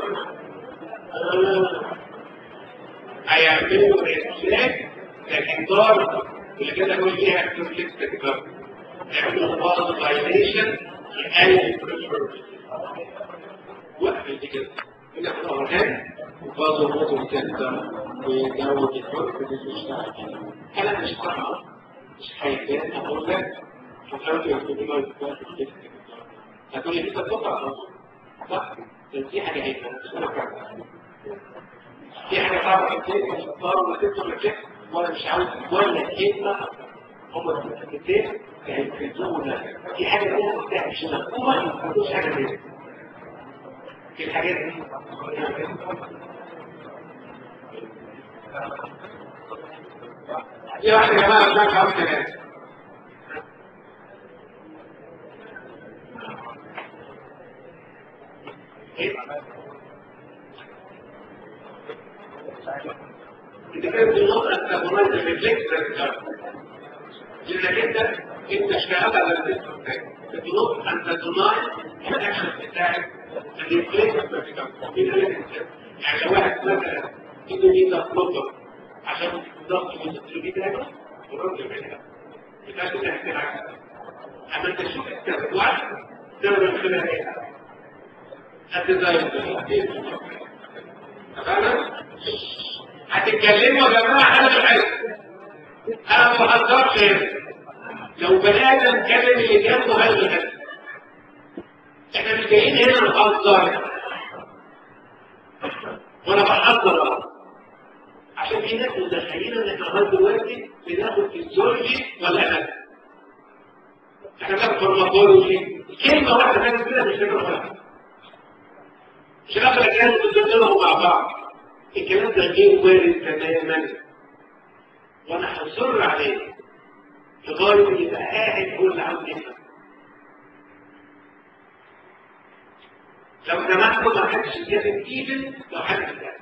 هيعملوا ريفلكس لكن دار اللي كده نقول فيها ريفلكس تكتر يعملوا باز فايليشن يقلل البريفيرس وقف دي كده هنا في الأرهان وباز الموتور سنتر ويجاوب الفرق دي مش تعرف أنا مش طبعا مش هيبان أقول لك فكرت يكتبوا الريفلكس هتقول لي لسه بتقطع صح دي حاجه هيك دي حاجه صعبه كتير مش صار ولا تكتب الكيك ولا مش عاوز ولا كلمه هم الكتير هيكتبونا دي حاجه لازم تفتح مش مفهومه مش حاجه كده في الحاجات دي يا واحد يا جماعه مش عارف كلام إذا كانت النقطة التابونات الريفلكس لأنك أنت أنت اشتغلت على الريفلكس بتاعك النقطة أنت تناي الأكشن بتاعك الريفلكس بتاعك يعني لو واحد مثلا إنه ليه تطلب عشان ضغط الانسولين بتاعك الراجل بيعملها بتاعك تحت العكس أما أنت شوف السبب واحد سبب الخلاف إيه؟ هتتكلموا يا جماعه انا مش عايز انا ما بهزرش لو بني ادم كلم اللي جنبه هل احنا مش جايين هنا نهزر وانا بحذر عشان في ناس متخيله ان احنا لغايه دلوقتي بناخد فيزيولوجي ولا لا احنا بناخد فارماكولوجي كلمه واحده بس كده مش فكره واحده مش هنقدر كانوا تتكلموا مع بعض الكلام ده غير وارد تماما وانا هصر عليه لغايه اللي يبقى قاعد هو اللي عاوز يفهم لو سمحتوا ما حدش يتكلم ايفن لو حد يتكلم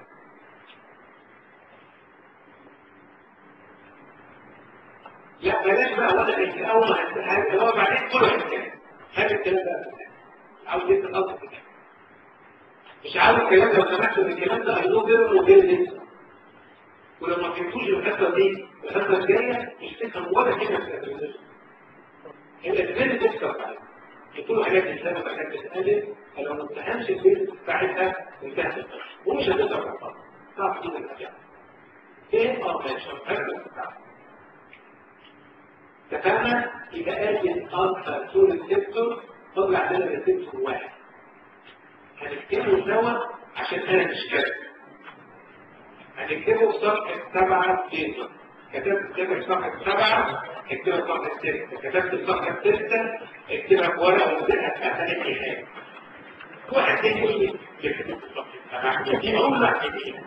لا بلاش بقى وضع انت اول ما هتتكلم هو بعدين كله هيتكلم هات الكلام ده عاوز يفهم قصدك مش عاوز الكلام لو سمحت ان الكلام ده هيدوه غير وغير لسه ولو ما فهمتوش الحصه دي الحصه الجايه مش تفهم ولا كلمه في التلفزيون انت لازم تفهم بعد كل حاجات الاسلام وحاجات تتقلل فلو ما تفهمش البيت بتاعتها انتهت ومش هتقدر تفهم تعرف كده الحاجات ايه اه ماشي تفهمنا يبقى قال الالفا تو ريسبتور فضل عندنا ريسبتور واحد هنكتبه سوا عشان انا مش كاتب هنكتبه في صفحه سبعه تيزر كتبت كتبت في صفحه سبعه اكتبها في صفحه سته كتبت في صفحه سته اكتبها في ورقه وزيها في اخر اي حاجه واحد تاني يقول لي كتبت في صفحه سبعه دي اقول لك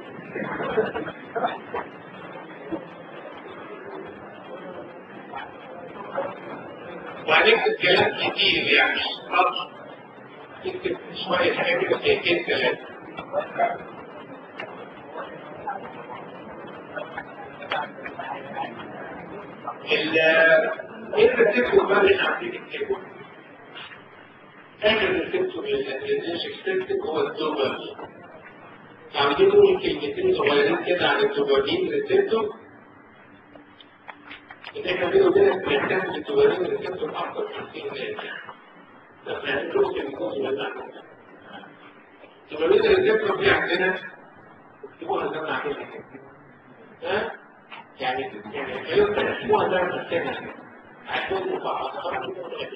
وهنكتب كلام كتير يعني خلاص نكتب شوية حاجات كده دقيقتين ثلاثة ال ايه الريسبتور بقى اللي عندي نكتبه؟ اخر ريسبتور للانرجيك سيستم هو الدوبامين عاوزين نقول كلمتين صغيرين كده عن الدوبامين ريسبتور ان احنا بينه وبينك بنهتم بالدوبامين ريسبتور اكتر من 50 ناس بس هنقول كلمتين صغيرين الدوبامين ريسبتور دي عندنا اكتبوها زي ما عملنا كده ها يعني يعني الحلول تقسموها زي ما قسمنا هتكون مفعصات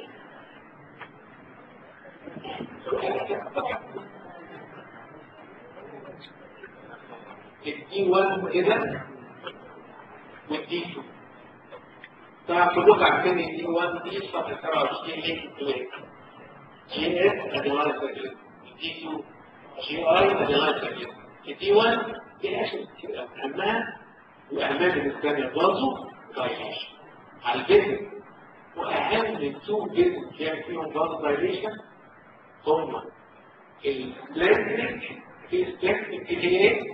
الدي 1 كده والدي 2 طبعا كلكم عارفين الدي 1 دي صفحه 27 لينك بليك جي اس ادينايل سيرجري الدي 2 جي اي ادينايل سيرجري الدي 1 دي اكشن كتير قوي اهمها واهمها بالنسبه لي برضه دايليشن على الجسم واهم التو جسم كان فيهم برضه دايليشن هم البلانتريك في سبلانتريك اللي هي ايه؟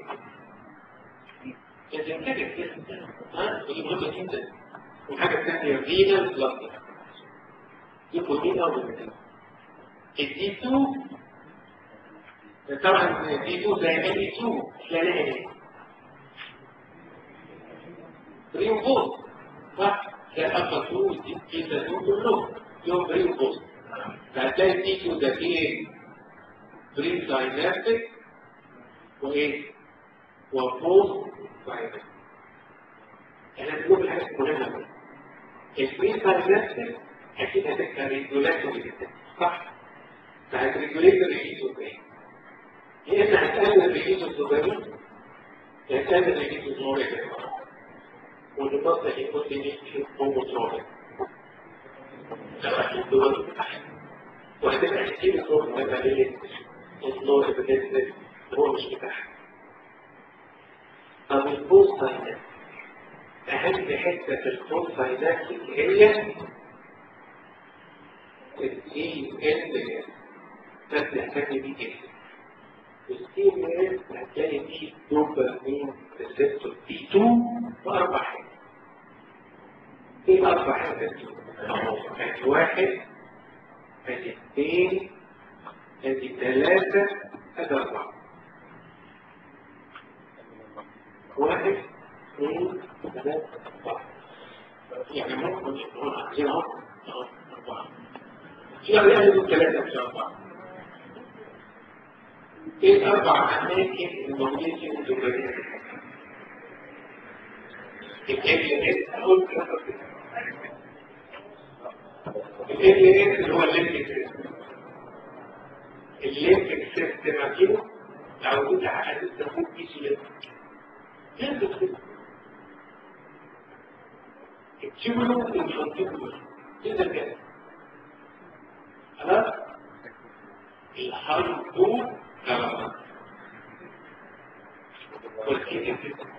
الزنتريك ها ودي مهمه جدا والحاجه الثانيه رينال بلاد دي بروتين او بروتين الدي 2 طبعا الدي 2 زي ما دي 2 تلاقيها ايه؟ ريوبوز صح؟ ده الالفا 2 والدي بيتا 2 كلهم لهم ريوبوز فهتلاقي الدي 2 ده فيه ايه؟ بري ساينابتيك وايه؟ وبوست ساينابتيك احنا بنقول حاجه مهمه البري ساينابتيك اكيد هتبقى ريجولاتوري جدا صح؟ فهتريجوليت الريليز ازاي؟ يا اما هتقلل الريليز الدوبامين يا هتقلل الريليز النوريجين والنقطة هيكون لي هوموتروبيك لو أكيد دول وهتبقى كتير الصور مهمة ليه النور بجد هو مش بتاعها طب البوست ساينات أهم حتة في البوست ساينات هي الدي ان بس نحتاج دي جدا الدي ان هتلاقي فيه دوبامين ريسبتور بي 2 واربع حاجات ايه اربع حاجات ادي واحد ادي اثنين ادي ثلاثة ادي اربعة واحد اثنين ثلاثة اربعة يعني ممكن يكون عايزين اهو اربعة في أغلب ثلاثة مش أربعة ايه الاربع اماكن الموجودين في الدوبامين ال اقول ال اللي هو الليمبك سيستم الليمبك سيستم عارفينه لو كنت هتستخدم بي سي ليمبك سيستم التيبولو والفانتيبولو كده كده خلاص الهايبو ثلاثة والكيمياء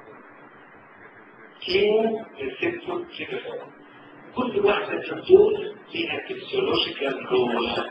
كيمو السيبتو كيمياء كل واحدة من دول فيها فيسيولوجيكال رول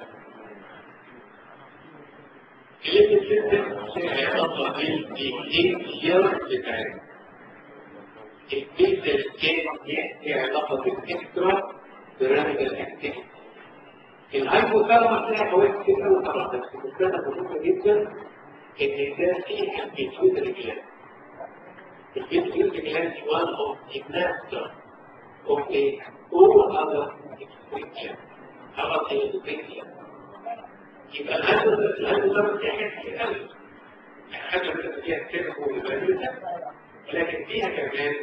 كلمة سيستم فيها علاقة بالبيهيفير بتاعتها البيتا سكين ليها علاقة بالاكسترا بيراميدال اكتيفيتي الهايبوثالاموس لها فوائد كتير قوي طبعا بس مسألة مهمة جدا ان ده فيه البيتويتري جلاند البيتويتري جلاند one of the master of a all other excretion other than the baby يبقى الهايبوثالاموس دي حاجات كتير قوي حاجة بس فيها كيرفو والبالوتا لكن فيها كمان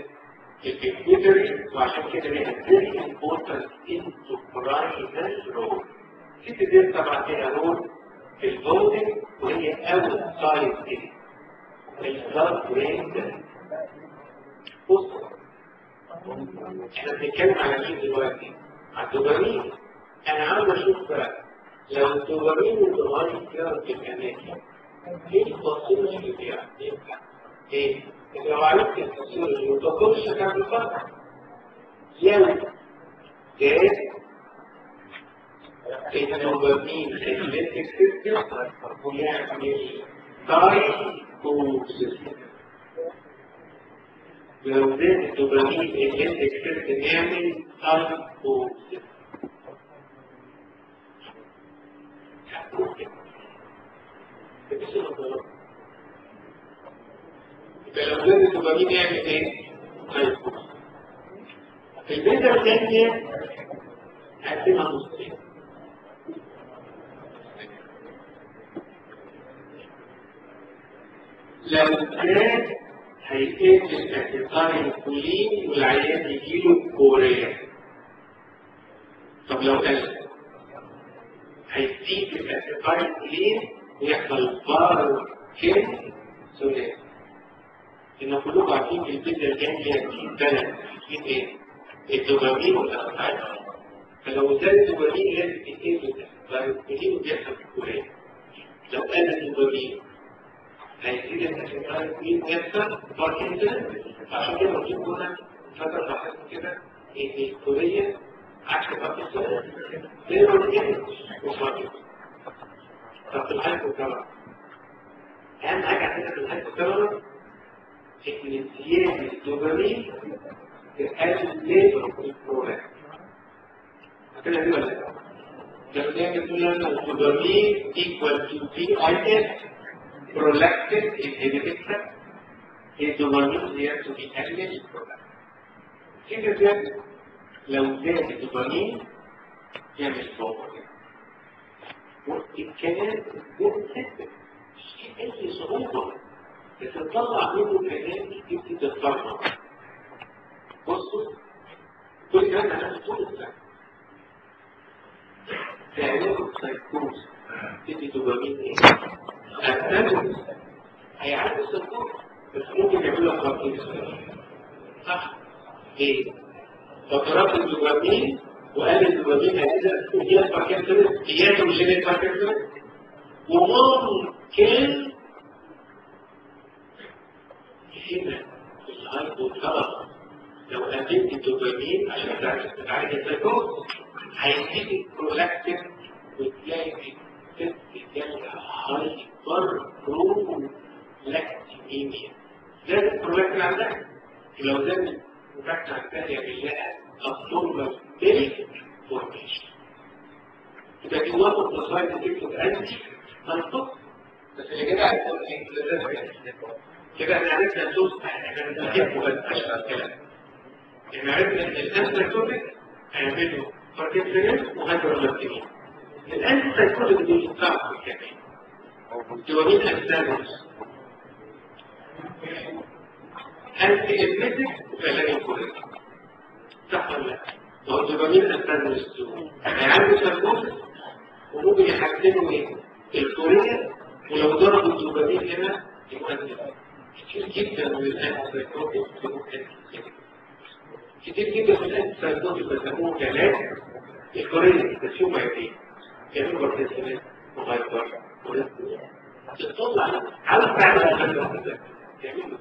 البيتويتري وعشان كده ليها very important endocrine role الست دي طبعا فيها رول في الفولتنج وهي اوت سايد كده البلاد برين بص احنا بنتكلم على مين دلوقتي؟ على الدوبامين انا عاوز اشوف بقى لو الدوبامين اتغير في الاماكن ايه الفصيلة اللي فيها؟ ايه؟ لو عرفت الفصيلة ما تاخدش كام الفرق لو جاء الدوبامين الكتريك سيستم يعمل سايكوسيس لو زاد الدوبامين الكتريك سيستم يعمل سايكوسيس يبقى لو زاد الدوبامين يعمل ايه؟ سايكوسيس البيتا الثانية هقسمها نصين لو كان هيتم الاسيتايل كولين والعيان يجيله كوريا طب لو قال هيزيد الاسيتايل كولين ويحصل بار كيم سوري ان كلكم عارفين في البيتا الجانبية في بلد في ايه؟ الدوبامين والاسيتايل فلو زاد الدوبامين لازم يتم الاسيتايل كولين وبيحصل في كوريا لو قال الدوبامين هيزيد الاسيتايل كولين يحصل باركنسون عشان كده مكتوب هنا فترة لاحظت كده ان الكورية عكس باركنسون دايما كده وباركنسون طب في الهايبوكالر اهم حاجة عندنا في الهايبوكالر ان زيادة الدوبامين تقلل البرولاكت كده دي ولا لا؟ لو نعمل تقول لنا الدوبامين equal to PIS prolactin inhibitor الدوبامين زيادته بيقلل البرولاكتين كده زيادة لو زاد الدوبامين يعمل صعوبة والكلام ممكن مش أي صعوبة بتطلع منه كلام يبتدي تتفرمط بصوا كل كلام أنا طول السنة تعملوا سايكوز تدي دوبامين ايه؟ أبداً هيعدي السايكوز بس ممكن يعمل لك خطين صح؟ ايه؟ فترات الدوبامين وقال الدوبامين هيبدا يجيلك باركنسون زياده مش جيلك باركنسون وممكن هنا في الهايبوثالاموس لو قدمت الدوبامين عشان تعالج السايكوز هيزيد البرولاكتين وتلاقي الست جالها هايبر برولاكتيميا زاد البرولاكتين عندك لو زاد البرولاكتين عندها يعمل لها abnormal milk formation يبقى دي وسط مصايب تكتب انتي هنطق بس اللي كده هيكون ايه كده احنا عرفنا الدوز احنا بنجيبه بس اشهر كلام احنا عرفنا ان الانتي هيعملوا باركنسونيز وهايبرلاكتيميا الانتي سايكوتيك دول بتاعهم كمان دوبامين انتاجونس انتي ادميتك وعلاج الكوريك صح ولا لا؟ ما هو الدوبامين انتاجونس هيعملوا سايكوتيك وممكن يحسنوا ايه؟ الكوريا ولو ضربوا الدوبامين هنا يؤدي كتير جدا من الانتي سايكوتيك كتير جدا من الانتي سايكوتيك بيسموه علاج الكورية بس يوم عيدين يعملوا بارتيسيبات وهايبر تطلع عاوز تعمل الحاجة تعملوا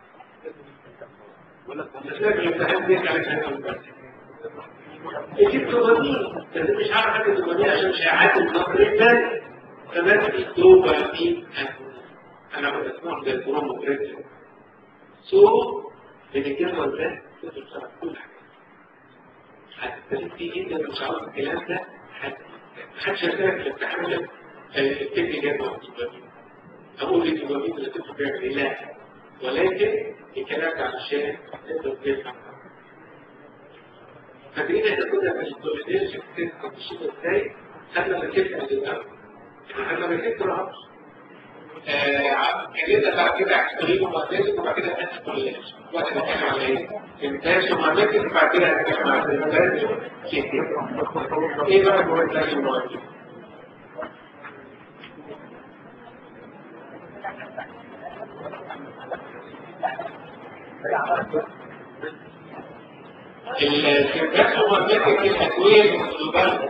ولا تسلاك الامتحان دي على كلام يجيب دوبامين بس مش عارف حاجة دوبامين عشان شائعات النظر الثاني كمان الدوبامين انا كنت اسمعه زي البروموكريتين سو بنتجمع ده تقدر تعرف كل حاجة هتستفيد فيه جدا مش عاوز الكلام ده محدش هيسألك في التحمل التكني جدا اقول لك الوظيفه اللي تدخل فيها بالله ولكن الكلام ده عشان تقدر تفهم فاكرين احنا كنا في الكوليديشن بتفهم الشيء ازاي خدنا مسكتها من الاول خدنا مسكتها رهبش اتكلمنا بعد كده عن تغيير المؤسسات وبعد كده عن الكوليديشن وقت نتكلم على ايه؟ انتاج ومعرفة وبعد كده هنتكلم على الانتاج ايه بقى هو انتاج المؤسسات؟ السيركات هو فكرة الأدوية المطلوبة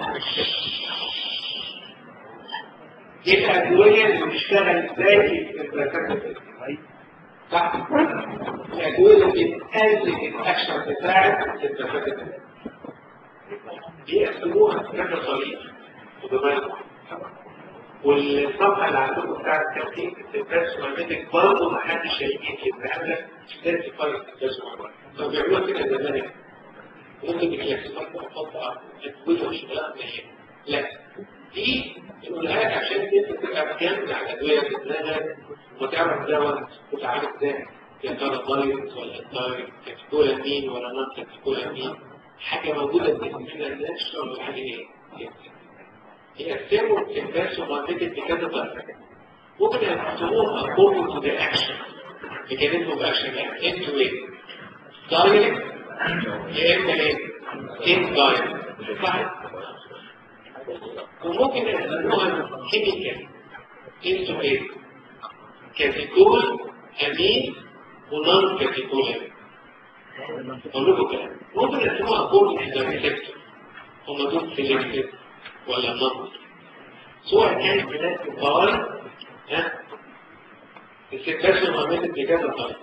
دي الأدوية اللي بتشتغل ازاي في السيركات صح؟ الأدوية اللي بتقلل الأكشن بتاعت السيركات دي يقسموها كذا طريقة وبمعنى والصفحة اللي عندكم بتاعت الترتيب السيركات ماجنتيك برضه ما حدش هيجي يبقى لك سيرتيفايد السيركات طب بيعملوها كده زمان ممكن تكلاسيفاي تحط ادويه وشغلات ماشيه لا دي يقولها لك عشان انت تبقى مجمع الادويه في دماغك وتعرف دواء وتعالج ده يا ترى دايت ولا دايت كاتيكولا مين ولا نون كاتيكولا مين حاجه موجوده في جسمنا ناتشرال ولا حاجه ايه يقسموا الناس ومعدتك بكذا طريقه ممكن يقسموها according to the action mechanism of action يعني into ايه direct يا اما ايه indirect صح وممكن يقسموها chemical into ايه كاتيكول امين ونون كاتيكول امين اقول لكم كلام ممكن يقسموها according to the receptor هم دول selected ولا نون سواء كان بناء باي ها السكاشن عملت بكذا طريقه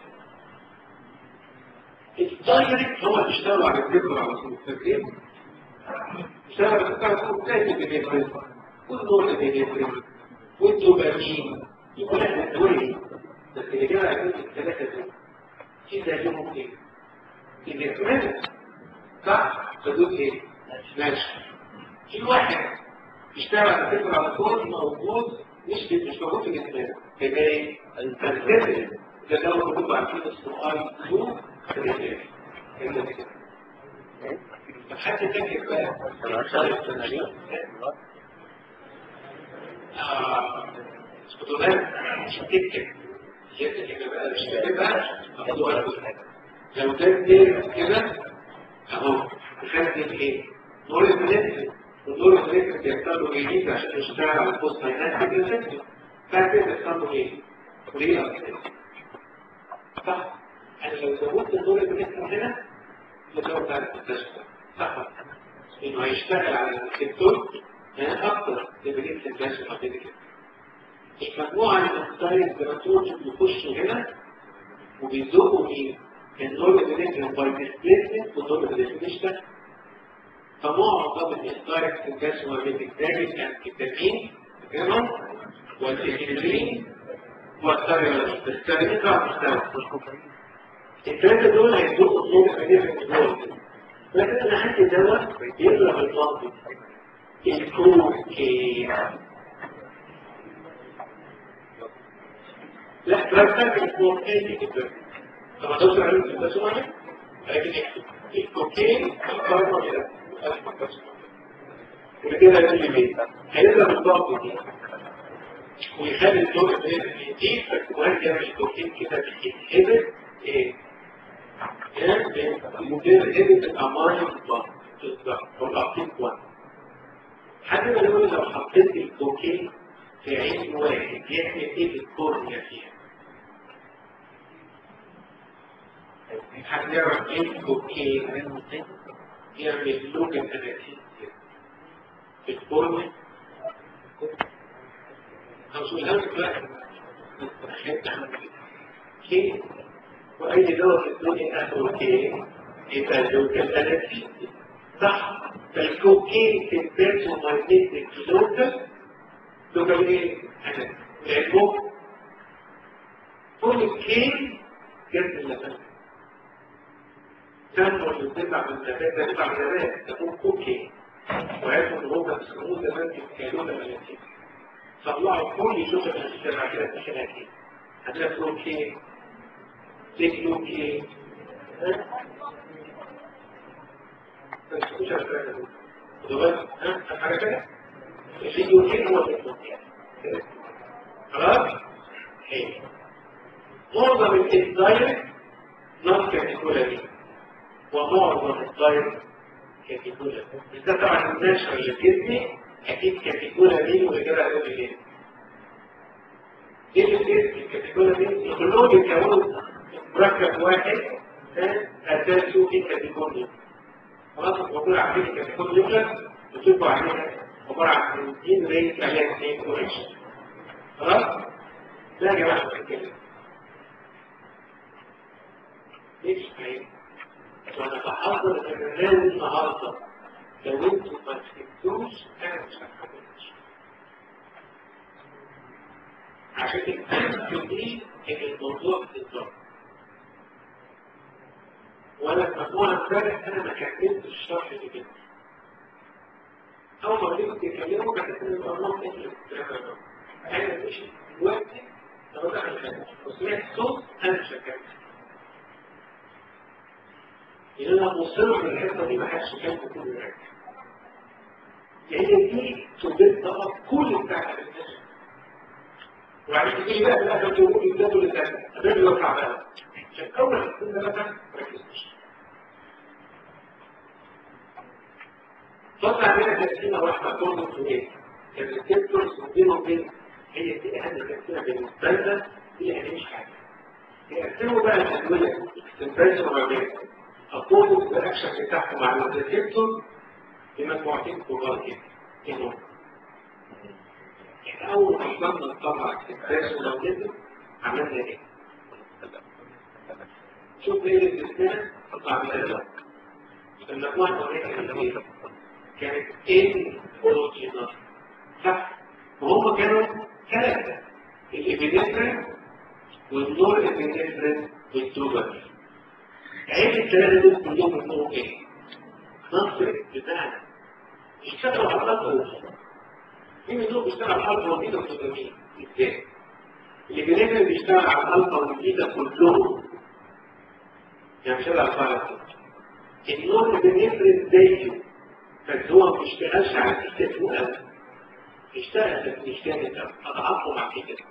الدايركت هو اللي بيشتغل على الفكر على طول فاكرين؟ بيشتغل على الفكر على طول زي البنفرين والنور البنفرين والدوبامين يقول احنا الدوري بس اللي جاي على الثلاثه دول في زيهم ايه؟ البنفرين صح؟ فدول ايه؟ ماشي في واحد بيشتغل على فكرة على طول موجود مش مش موجود في جسمنا كده ايه؟ الكاتب ده لو كنتوا عارفين السؤال ذو حد فاكر بقى سبوتونات مش تكتب مش كاتبها لو كان كده اهو تخدم ايه؟ نور البنفسي ودور الفكر بيحصل له جديد عشان يشتغل على البوست هيناسب الفكر فاكر بيحصل له ايه؟ ريال صح؟ انا لو زودت دور الفكر هنا يزود على التشغيل صح؟ انه هيشتغل على السيكتور اكتر تبريد الناس وبعد كده المجموعه من الستايل بيراتور بيخشوا هنا وبيزقوا مين؟ الدور الفكر باي ديسبيسمنت والدور الفكر بيشتغل فمعظم الدايركت الجسم بالتالي الكتامين الجرم والإكلين والتريولين التريولين ده مستوى الثلاثة دول هيدوقوا الصوت الكبير في الجول لكن أنا عندي دواء يضرب الضغط الكوكين لا تركب الكوكين كده طبعا دوسر عليهم في البسوانة لكن الكوكين الكاربون وكده يقول لي هيضرب الضغط دي ويخلي الدور ده يديه فالكوان يعمل الكوكين كده بيتهبط ايه؟ مدير هبط الاماين الضغط والابتيك وان حد ما يقول لو حطيت الكوكين في عين واحد يعمل ايه في الكورنيا فيها؟ حد يعرف ايه الكوكين يعمل لوكال انستيزيا في الكورنيا او سؤال بقى كي واي دواء في الدنيا اخره كي يبقى لوكال انستيزيا صح فالكوكين في البيرسو ماينيتك لوكال لوكال ايه؟ لانه كل الكين جنب اللبن تنمو اللي بتطلع من النبات تطلع من النبات تكون كوكي وعرفوا ان هم بيسموه زمان كالونه ملاتين طلعوا كل شغل من السبع كده تخلاكي هتلاقي كوكي ليه كوكي مش عارف دلوقتي ها حاجه كده الفيديو هو الكوكي خلاص؟ حلو معظم الدايركت نون كاتيكولاري ومعظم الطير كاتيكولا بس ده طبعا النشر اللي بيبني اكيد كاتيكولا مين والإجابة هتقول ايه؟ ايه اللي في الكاتيجوري كلهم بيتكونوا مركب واحد اساسه في كاتيجوري خلاص الموضوع عارفين الكاتيجوري نيوكلس بتشوفوا عليها عباره عن بنزين ريت عليها اثنين كوريشن خلاص ده يا جماعه الكلام ليش طيب وانا بحضر البرنامج النهارده لو انتوا ما فهمتوش انا مش هفهمكم عشان تفهموا دي ان الموضوع بالظبط وانا المجموعه امبارح انا ما كملتش الشرح اللي كده اول ما بديت تتكلموا بحس ان الموضوع ايه انا مش دلوقتي لو دخل خارج وسمعت صوت انا مش هكمل لان انا مصر ان الحته دي ما حدش كان كل الوقت لان دي تبدأ بقى كل بتاع الانسان وبعدين تيجي بقى في الاخر تقول لي ده اللي كان ده اللي وقع بقى عشان اول كل ده مثلا ما ركزتش طلع علينا تقسيمه واحده كل في ايه؟ الريسبتورز وبين وبين هي دي اهم تقسيمه بالنسبه لنا اللي هنمشي عليها يقسموا بقى الادويه اكستنبريشن وغيرها أقول الأكشن بتاعهم مع الريسبتور بمجموعتين كبار جدا إنه إحنا أول ما قدرنا نطلع اكستنبريشن لو كده عملنا إيه؟ شوف إيه اللي بتسمع قطع من الأدوية المجموعة الأولانية كانت إيه؟ كانت إيه أوروجينال صح؟ وهم كانوا ثلاثة الإبينفرين والنور إبينفرين والدوبامين عيب الثلاثة دول كلهم منهم ايه؟ نصر بتاعنا اشتغلوا على الأرض في منهم بيشتغل على الأرض والبيتا والدوبامين ازاي؟ اللي بيننا بيشتغل على الأرض والبيتا كلهم يعني بيشتغل على الفرق النور اللي بيفرد زيه بس هو ما بيشتغلش على البيتا فوق بيشتغل بس بيشتغل أضعافه مع كده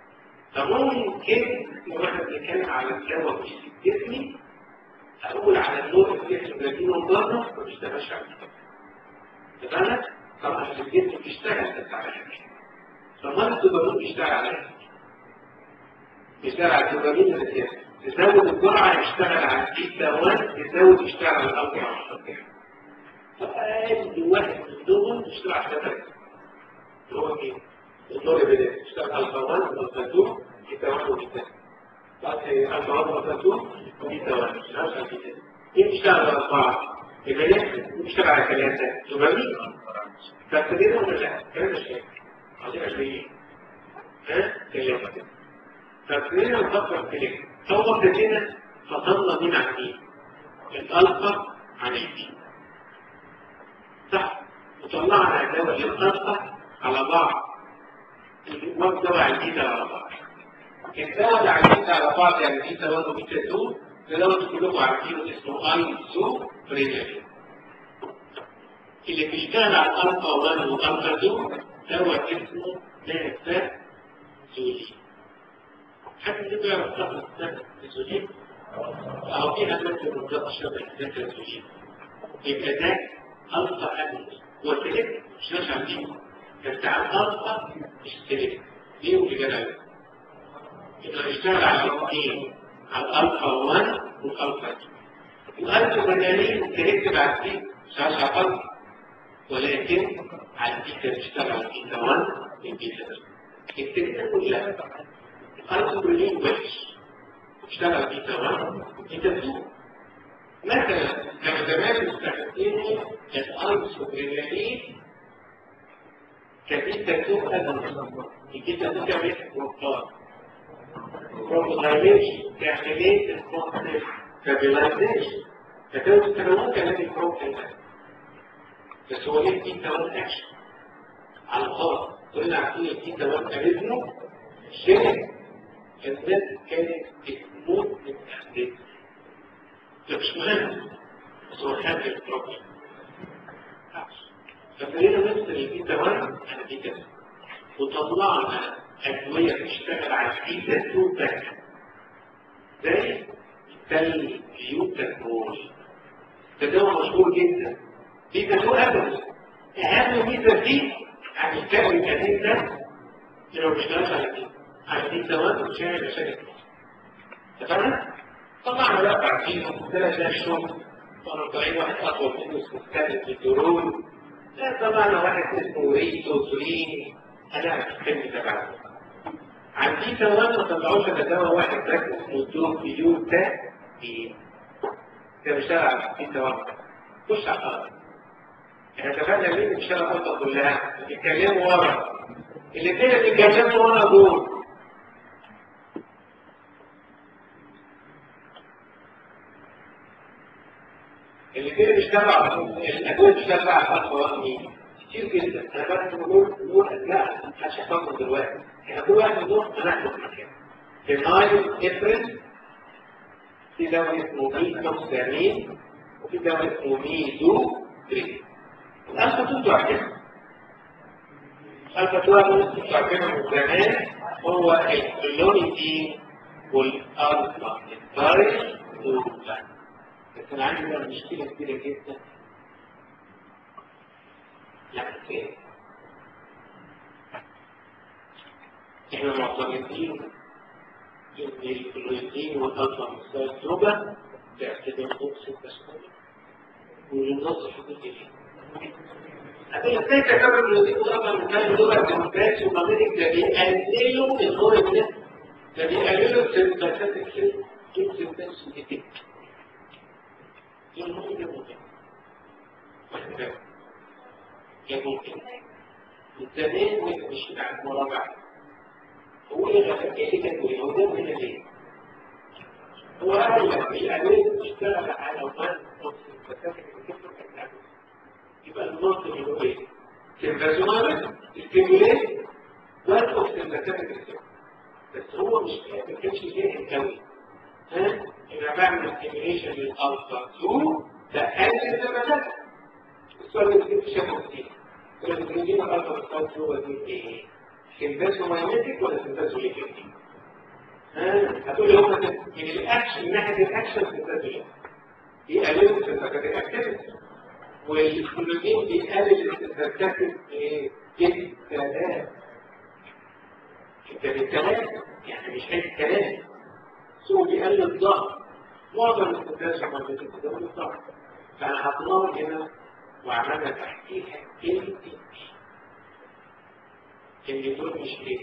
فممكن لو احنا بنتكلم على الدواء مش الجسمي أقول على النور الجسم الذي من بره ما بيشتغلش على الجسم تمام؟ طبعا الجسم بيشتغل بس على الجسم فما الدوبامين بيشتغل على الجسم بيشتغل على الدوبامين الأساسي تزود الجرعة يشتغل على البيتا 1 تزود يشتغل على الأربع عشر فأقل واحد من دول يشتغل على ثلاثة اللي هو مين؟ النور البداية يشتغل على الفا 1 والفا 2 بيتا 1 وبيتا بعد الفا 1 والفا 2 وبيتا 1 يشتغل على بيتا يشتغل على أربعة البداية يشتغل على ثلاثة دوبامين فابتدينا ولا لا؟ كلام مش فاهم عايزين عشرين ها؟ ثلاثة فابتدينا نفكر في ليه؟ أول ابتدينا فصلنا مين عن مين؟ الألفا عن البي صح؟ وطلعنا دواء الألفا على بعض والدواء البيتا على بعض الدواء اللي على البيتا على بعض يعني بيتا 1 وبيتا 2 ده دواء كلكم عارفينه اسمه ايزو برينالين اللي بيشتغل على الألفا 1 والألفا 2 دواء اسمه نافا زولين حد يقدر يعرف تاخد الزولين أو في أدوات بالضبط شبه ذات الزولين يبقى ده ألفا أمن وسلك مش ناس عارفين بتاع الألفا اشترك ليه واللي جدع إنه يشتغل على الاثنين على الألفا 1 والألفا 2 الألفا بنالين تركب على البيت مش عايز على الألفا ولكن على البيتا بيشتغل على البيتا 1 والبيتا 2 التركة كلها الألفا وحش اشتغل بيتا 1 بيتا 2 مثلا كان زمان مستخدمين الألفا كبيتا 2 أدنى البيتا 2 تعمل بروكار بروكاريليشن تعملين الكونتنت ستابيلايزيشن فكانوا يستخدمون كلام البروكار بس هو ليه بيتا 1 اكشن على الأرض كلنا عارفين البيتا 1 اريزمو شيء الناس كانت بتموت من التحديد ده مش مهم بس هو خارج البروجرام فابتدينا نفصل البيتا 1 عن البيتا 2 وطلعنا ادويه بتشتغل على البيتا 2 بس زي البيوتاكول ده دواء مشهور جدا بيتا 2 ابدا اهم ميزه فيه عن الكائن القديم ده انه ما بيشتغلش على البيتا على دي دوام مش هيعمل مشاكل اتفقنا؟ طبعا بقى بعدين ثلاث ده الشغل كانوا طالعين واحد اطول منه اسمه ثالث الدرون لا طبعا واحد اسمه ريتو سورين انا الفيلم ده بعده عن دي دوام ما طلعوش الا دواء واحد بس اسمه دو بيوتا بي ده بيشتغل على دي دوام خش على الارض احنا اتفقنا مين بيشتغل على الارض كلها بيتكلموا ورا الاثنين اللي بيتكلموا ورا دول اللي كده بيشتغل الادويه بتشتغل على الخطوات مين؟ كتير جدا انا بس بقول بقول لا مش هحفظهم دلوقتي احنا كل واحد منهم هناخد مكان فينايل افرين في دواء اسمه ميتوكسامين وفي دواء اسمه ميزو بريد الالفا تو عارفينها الالفا تو عارفينها من زمان هو الكلونيتين والالفا الدايش والبلاك بس انا عندي بقى مشكله كبيره جدا يعني فين احنا معتقدين ان الكلويدين والالفا مستوى باعتبار نقص التسمية والنص حدود ايه هذه الفكرة كما الكلويدين والالفا مستوى دول الجنبات ومامينك ده بيقللوا النور ده ده بيقللوا السنتاسات السن السنتاسات دي ممكن الزمان مش مع المراجعة هو اللي غفل ايه كان بيه هو ده من ليه هو قال لك الأدوية بتشتغل على وزن يبقى النص اللي هو ايه؟ سيمبازومال ستيموليت وان اوف سيمبازومال بس هو مش ما كانش جاهز قوي ها؟ انا بعمل ستيميليشن للالفا 2 ده قلل الزمانات السؤال اللي كنت شافه كتير كنا بنجيب الالفا 2 هو دي ايه؟ سيمباسو مايمتك ولا سيمباسو ليكتيك؟ ها هتقول لي هم من الاكشن من ناحيه الاكشن سيمباسو ليكتيك يقلل السيمباساتيك اكتيفيتي والكلوزين بيقلل السيمباساتيك ايه؟ جدا انت بالكلام يعني مش عايز كلام سوء بيقلل الضغط معظم الاستنتاج لما بتتكلم الضغط فانا هطلعه هنا وعملنا تحقيق كلمه اللي دول مش ايه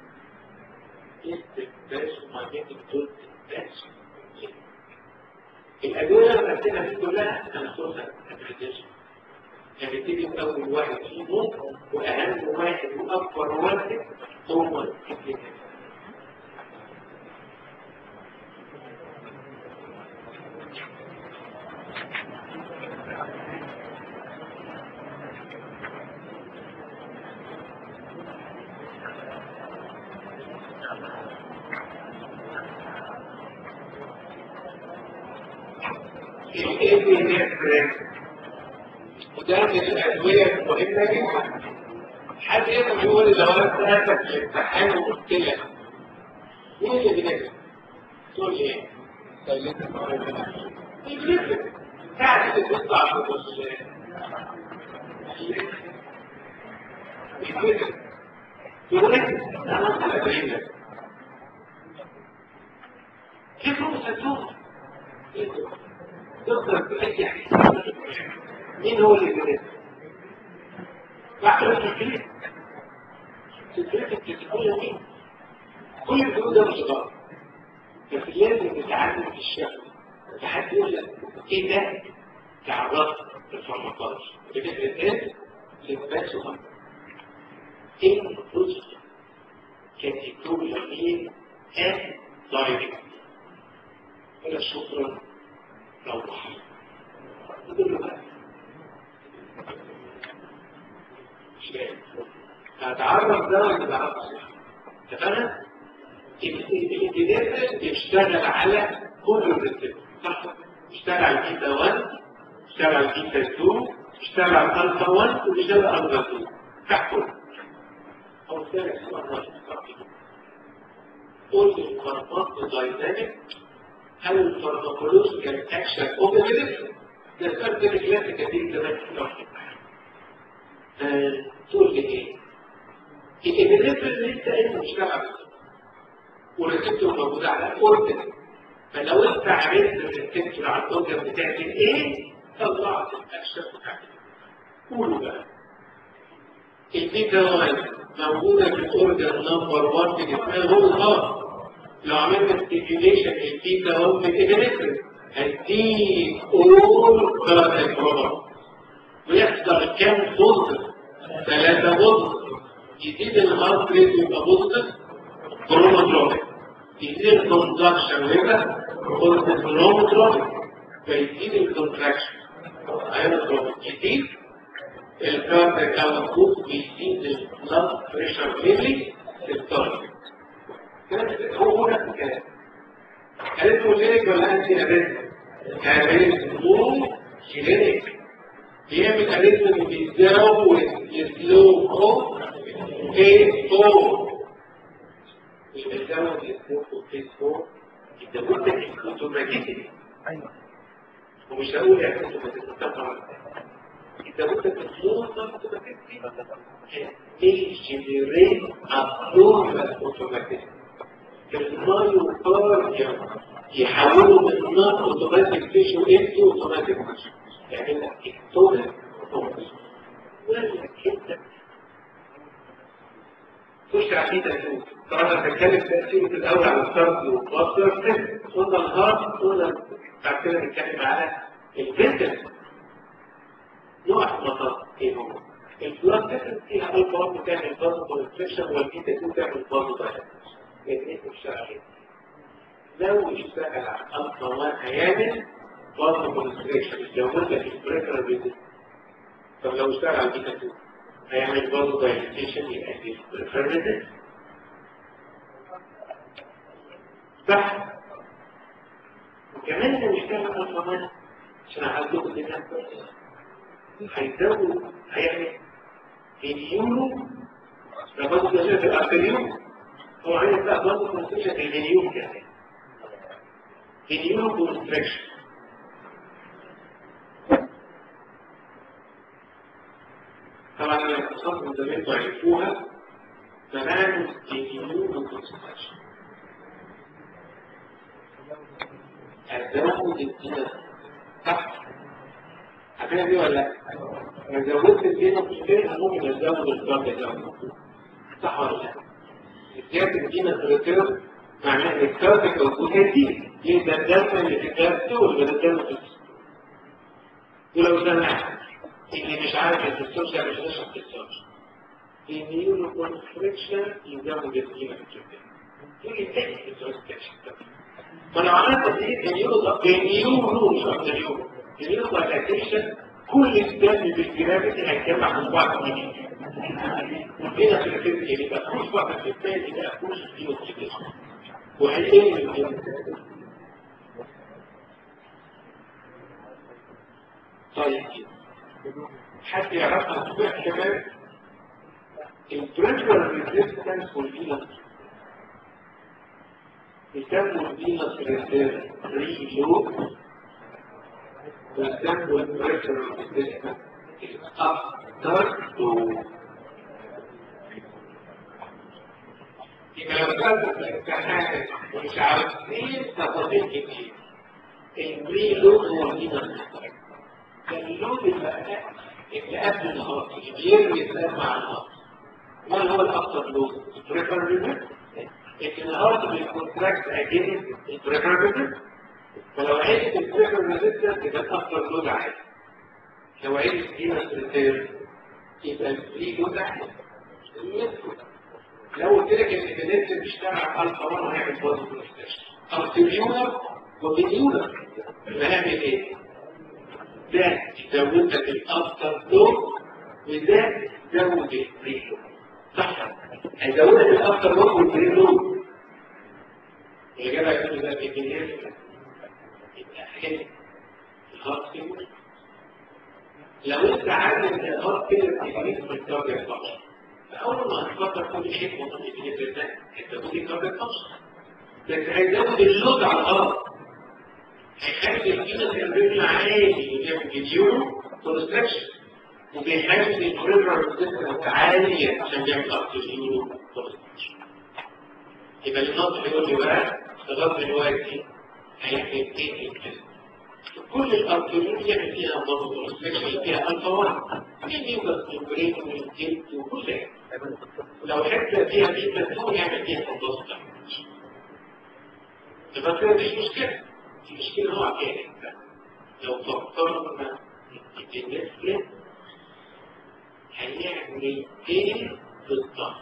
استنتاج ومعجبة دول استنتاج الأدوية اللي بكتبها دي كلها هناخدها ابلكيشن يعني تيجي أول واحد فيهم وأهم واحد وأكبر واحد هو الابلكيشن وده من الأدوية المهمة جدا حد يقدر يقول لو أنا سألتك في الامتحان وقلت لك مين اللي بينزل؟ تقول لي إيه؟ الجليسرين ساعة اللي بتطلع في الجليسرين تقول لك أنا أصلا أبين لك كيف هو سنتور؟ تقدر تأتي مين هو اللي بيرد بعد التكليف تكليف التسكية مين كل الجنود ده مش غلط بس لازم نتعلم في الشغل لحد يقول لك ايه ده تعرض الفرماكولوجي بفكرة ايه للباس وهم ايه الفلوس كان يكتب لك ايه دايركت ولا شكرا روح يقول له بقى هتعرف ده ولا تعرف اتفقنا؟ الابتداء بيشتغل على كل الريسبت صح؟ بيشتغل على البيتا 1 بيشتغل على البيتا 2 بيشتغل على الالفا 1 وبيشتغل على الالفا 2 تحكم او ثالث مرة كل الفرقات دايناميك او الفارماكولوجيكال اكشن اوبريتيف ده سؤال كده كلاسيك كتير زمان في الوقت تقول لي ايه؟ الابريتيف اللي انت قايل مش لاعب والريسبتور موجودة على الأورجن فلو أنت عرفت الريسبتور على الأورجن بتعمل إيه طلعت الأكشن بتاعتك قولوا بقى البيتا 1 موجودة في الأورجن نمبر 1 في جسمها هو الهارت لو عملنا ستيميوليشن البيتا 1 في الإبنفرين هيديك أول كارنك روبر ويحصل كام بوزيتيف؟ ثلاثة بوزيتيف يزيد الهارت ريت ويبقى بوزيتيف كروماتروبيك يزيد الكونتراكشن ويبقى بوزيتيف كروماتروبيك فيزيد الكونتراكشن ايونوتروبيك يزيد الكارنك اوتبوت ويزيد البلاد بريشر ليفل سيستوليك هو نفس الكلام قالت كلينيك ولا انتي اريثم؟ اريثمو كلينيك بيعمل اريثم بيزود السلو اوف فيس 4 مش بيزود السلو اوف فيس 4 يزود لك الاوتوماتيكي ايوه ومش هقول يعني اوتوماتيكي طبعا يزود لك السلو اوتوماتيكي يجنريت ابنورمال اوتوماتيكي المايوكارديوم يحولوا من نون اوتوماتيك تيشو انتو اوتوماتيك تيشو يعمل لك اكتوبر ولا كده خش على كده تشوف طبعا انا بتكلم تاثيره في الاول على الكارديو والباستر قلنا الهارت قلنا بعد كده نتكلم على الفيتل نوع المطر ايه هو؟ البلاد فيتل فيها الفا 1 بتعمل بازو كونستريكشن والبيتا 2 تعمل بازو دايلاتيشن الاثنين مشتغلين لو اشتغل على الفا 1 هيعمل بازو كونستريكشن يزود لك البريفرال ريزيست طب لو اشتغل على البيتا 2 هيعمل بازو دايلاتيشن يقلل البريفرال ريزيست صح وكمان لو اشتغل على الفا 1 عشان اعدكم الدنيا كويسه هيزود هيعمل اليورو لما برضه في الارتريوم هو عايز بقى برضه كونستريكشن الفينيوم كمان فينيوم كونستريكشن طبعا انا اتصلت من زمان تعرفوها تمام فينيوم كونستريكشن ازود الدين صح عارفين دي ولا لا؟ لو زودت الدين كتير ممكن ازود الضغط ده صح ولا لا؟ زيادة الدين الريتيرن معناه ان الكارتك موجود هيزيد يبقى الدم اللي في الكارت ولا الدم في الجسم ولو سمعت اللي مش عارف الدكتور مش هيشرح الدكتور النيورو كونستريكشن يزود الدين الريتيرن تيجي تحكي الدكتور فلو عملت ايه النيورو النيورو مش اكتر النيورو النيورو كونستريكشن كل الدم بالجرافيتي هيتجمع من بعض جديد هنا في الفيزياء يبقى كل واحد في الثاني يبقى كل دي وكده وهيقل من طيب حد يعرفها تبقى كمان البريفرال ريزيستنس والفينس يسموا الفينس ريلود ويسموا البريفرال ريزيستنس افتر تو يبقى لو كانت الامتحان ومش عارفين تفاصيل كتير البري لود هو الفينس اللود اللي اللي قبل الهارت اللي بيرمي الدم مع الهارت ما هو الاكثر لود؟ البريفر ريزيست لكن الهارت بيكونتراكت اجينست البريفر ريزيست فلو عيلت البريفر ريزيستنس يبقى الاكثر لود عالي لو عيلت فينس ريتيرن يبقى الفري لود احلى لو قلت لك ان البنات بيشتغل على الفا 1 هيعمل بوزن كونستريكشن ارتريولر وبنيولر هنعمل ايه؟ ده يزود لك الافتر لود وده يزود الفري لود صح هيزود لك الافتر لود والفري لود الاجابه هيكون ده بيجي يبقى حلو الهارت فيلر لو انت عارف ان الهارت فيلر تكنيك في الكاردياك فانكشن فاول ما هتفكر كل شيء ممكن يجي ده انت تقول الكاردياك فانكشن لكن هيزود اللود على الارض هيخلي الجينس الرجل عالي ويعمل فيديو كونستراكشن وبيخلي البريفرال ريزيستنس عالية عشان يعمل اكتر كونستراكشن يبقى النظر يقول لي بقى لغايه دلوقتي هيعمل ايه الكلام كل الارتيولوجيا اللي فيها ضغط والسكشن فيها الفا 1 في ميوكس ممبرين والجلد وكل حاجه لو حته فيها بيتا 2 يعمل فيها تضغط يبقى كده مش مشكله المشكله نوع تاني لو فكرنا بالنسبه هيعمل ايه بالضبط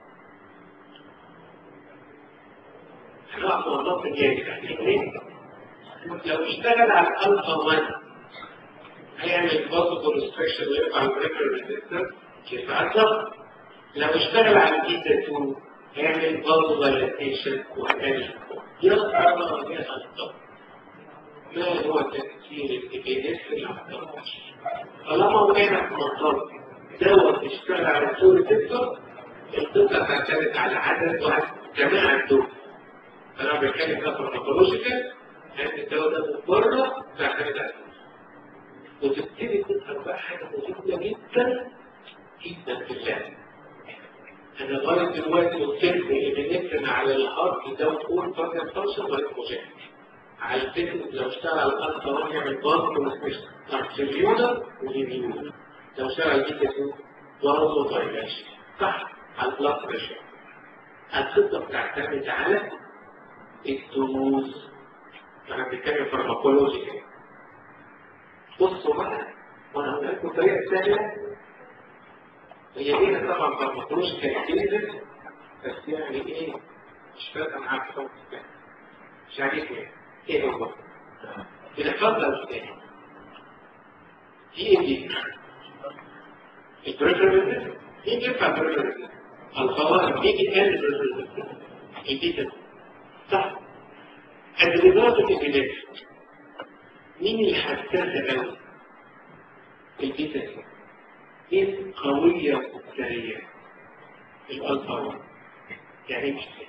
هنقف والله في الجاي لو اشتغل على الالفا 1 هيعمل بوزيتيف ريستريكشن ويرفع البريكر ريزيستنس يتعذب لو اشتغل على البيتا 2 هيعمل بوزيتيف دايلاتيشن وهيعمل يرفع درجات الضغط ما هو تأثير الإبينيس في الضغط طالما وقعنا في منطقة دوت اشتغل على السور تكتور القصة تعتمد على عدد جماعة الدول أنا بتكلم ده فارماكولوجيكال لأن الدواء ده من بره تعتمد على وتبتدي تظهر بقى حاجة مهمة جدا جدا في اللعب أنا لغاية دلوقتي قلت لكم إن على الهارت ده وتقول فاكر توصل ولا مجاهد على الفكرة لو اشتغل على الألفا 1 يعمل بارك ومسكش أرتريولا وليميولا لو اشتغل على البيتا 2 برضه دايلاشن صح على البلاد بريشر الخطة بتعتمد على الدروس انا بنتكلم فارماكولوجي كده بصوا بقى وانا هقول لكم طريقه ثانيه هي هنا طبعا فارماكولوجي كده بس يعني ايه مش فارقه معاك خالص مش عارف ايه ايه هو بنحفظها ازاي دي ايه دي البريفرنس مين ينفع البريفرنس الخوارج مين يتقال البريفرنس البيتا صح الرياضة الإبلاد مين اللي حساسة قوي؟ البيتا مين قوية وسرية؟ الألفا 1 يعني مش كده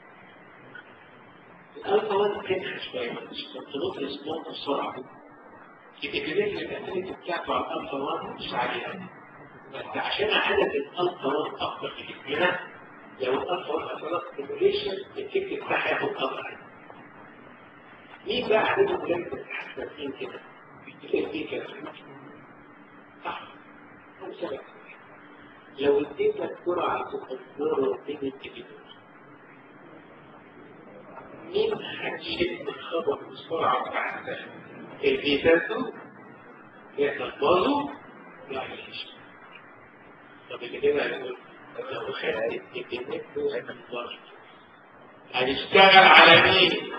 الألفا 1 تنحى شوية مش تنطلق الأسبوع بسرعة الإبلاد الأساسية بتاعته على الألفا 1 مش عالية بس عشان عدد الألفا 1 أكتر في جسمنا لو الألفا 1 حصلت ستيموليشن التكت بتاعها ياخد أكتر مين بقى عدد ولاد حساسين كده في كده صح سبب لو اديتك جرعة تقدر بين الكبير مين هتشد الخبر بسرعة بعد الفيتاتو يحصل بازو لا يعيش طب اللي كده هيقول لو خدت الكبير هنشتغل على مين؟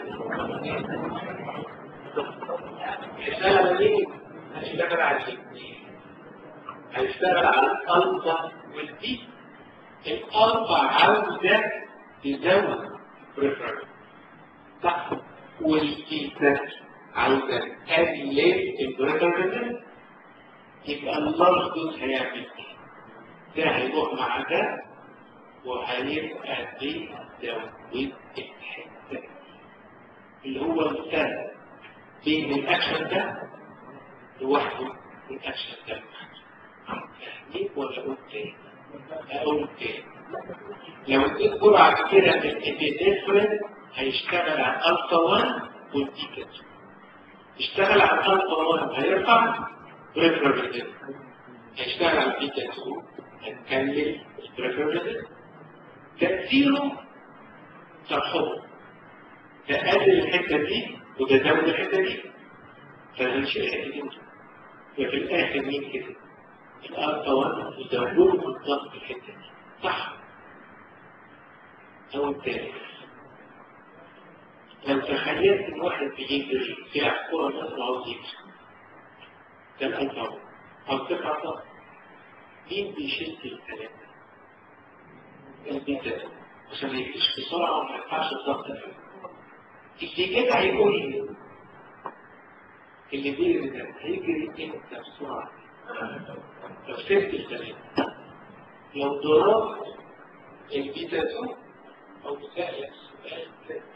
هنشتغل على مين؟ هنشتغل على الاثنين هنشتغل على الألفا والبي الألفا عاوزة تزود بريفرنس صح والبيتا عاوزة تقلل البريفرنس يبقى اللارج دوز هيعمل ده هيروح مع ده وهيبقى دي زود الحته اللي هو الفرق بين الاكشن ده لوحده والاكشن ده لوحده ولا اقول تاني؟ اقول تاني لو اديت جرعه كده من الابيديفرين هيشتغل على الالفا 1 والبيتا يشتغل على الالفا 1 هيرفع بريفرنس هيشتغل على البيتا 2 هتكلم البريفرنس تأثيره ترحبه تقلل الحتة دي وتزود الحتة دي فهنشيل الحتة دي وفي الآخر مين كده؟ الألفا 1 يزودوا بالضبط الحتة دي صح؟ أو الثالث لو تخيلت إن واحد بيجري بيلعب كورة مثلا عاوز يكسب ده الألفا 1 أو تقع مين بيشد الكلام ده؟ البيتا عشان ما يجيش بسرعة وما يرفعش الضغط اللي كده هيقول لي اللي بيجري ده هيجري امتى بسرعة لو سبت الكلام لو ضربت البيتا 2 او سألك سؤال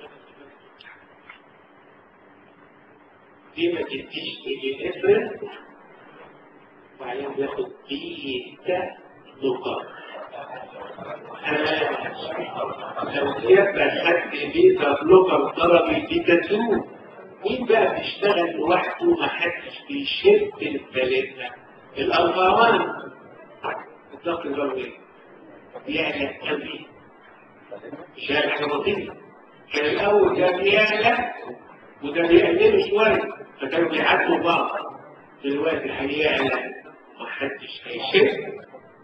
دي ما تديش الافرن وبعدين بياخد بيتا نقاط لو سيادة خدت بيتا بلوكر ضرب البيتا 2 مين بقى بيشتغل لوحده ما حدش بيشد الثلاثة الألفاوان الضغط الضربي بيعلى قوي مش هي حاجة بسيطة كان الأول ده بيعلى وده بيقلل شوية فكانوا بيعدوا بعض دلوقتي هيعلى محدش هيشد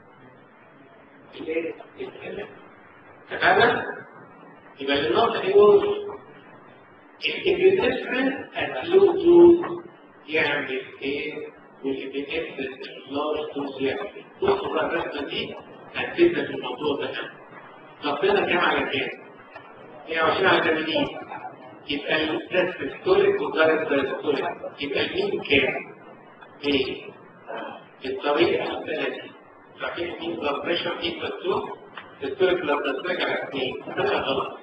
ليه؟ الكلام تماما يبقى النقطة يقول الابنفرين اللوزو يعمل ايه والابنفرين اللارج دوز يعمل بصوا بقى الرسمة دي هتفيدنا في الموضوع ده ضغطنا كام على كام؟ 120 على 80 يبقى الدايستوليك والدايركت دايستوليك يبقى المين كام؟ ايه؟ الطريقة الثلاثة فاكرين مين بلاد بريشر ايكوال تو الدايستوليك بلاد بريشر على 2 ده غلط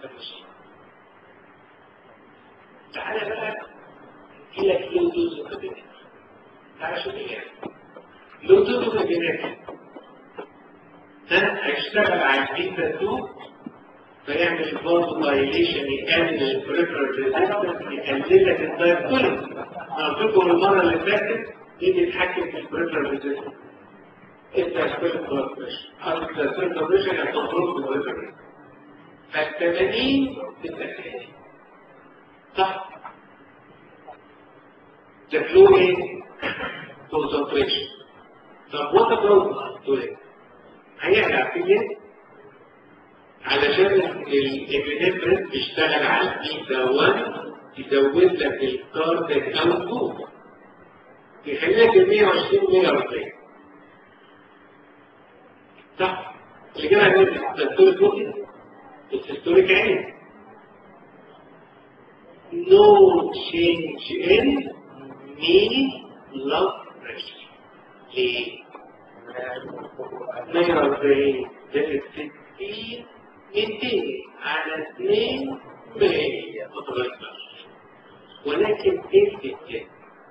تعالى بقى إلى لو دوز الكابينات تعالى شوف ايه لو دوز الكابينات ده هيشتغل على البيتا 2 فيعمل برضه دايليشن يقلل البريفرال ريزيستنس يقلل لك الدايستوليك انا قلت لكم المره اللي فاتت دي بيتحكم في البريفرال ريزيستنس الدايستوليك بلاد بريشر او الدايستوليك بلاد بريشر يعني كنترول بالبريفرال فال 80 بالتأكيد صح ده فلو ايه؟ كونسنتريشن طب وات اباوت هيعلى في ايه؟ علشان الابنفرين بيشتغل على البيتا 1 يزود لك الكارديك اوتبوت يخليك 120 140 صح اللي كده هيقول السيستوليك بوتي السيستوليك عين no change in mean blood pressure ليه؟ 42 زائد 60 200 على 2 100 متغير ولكن ايه الكتاب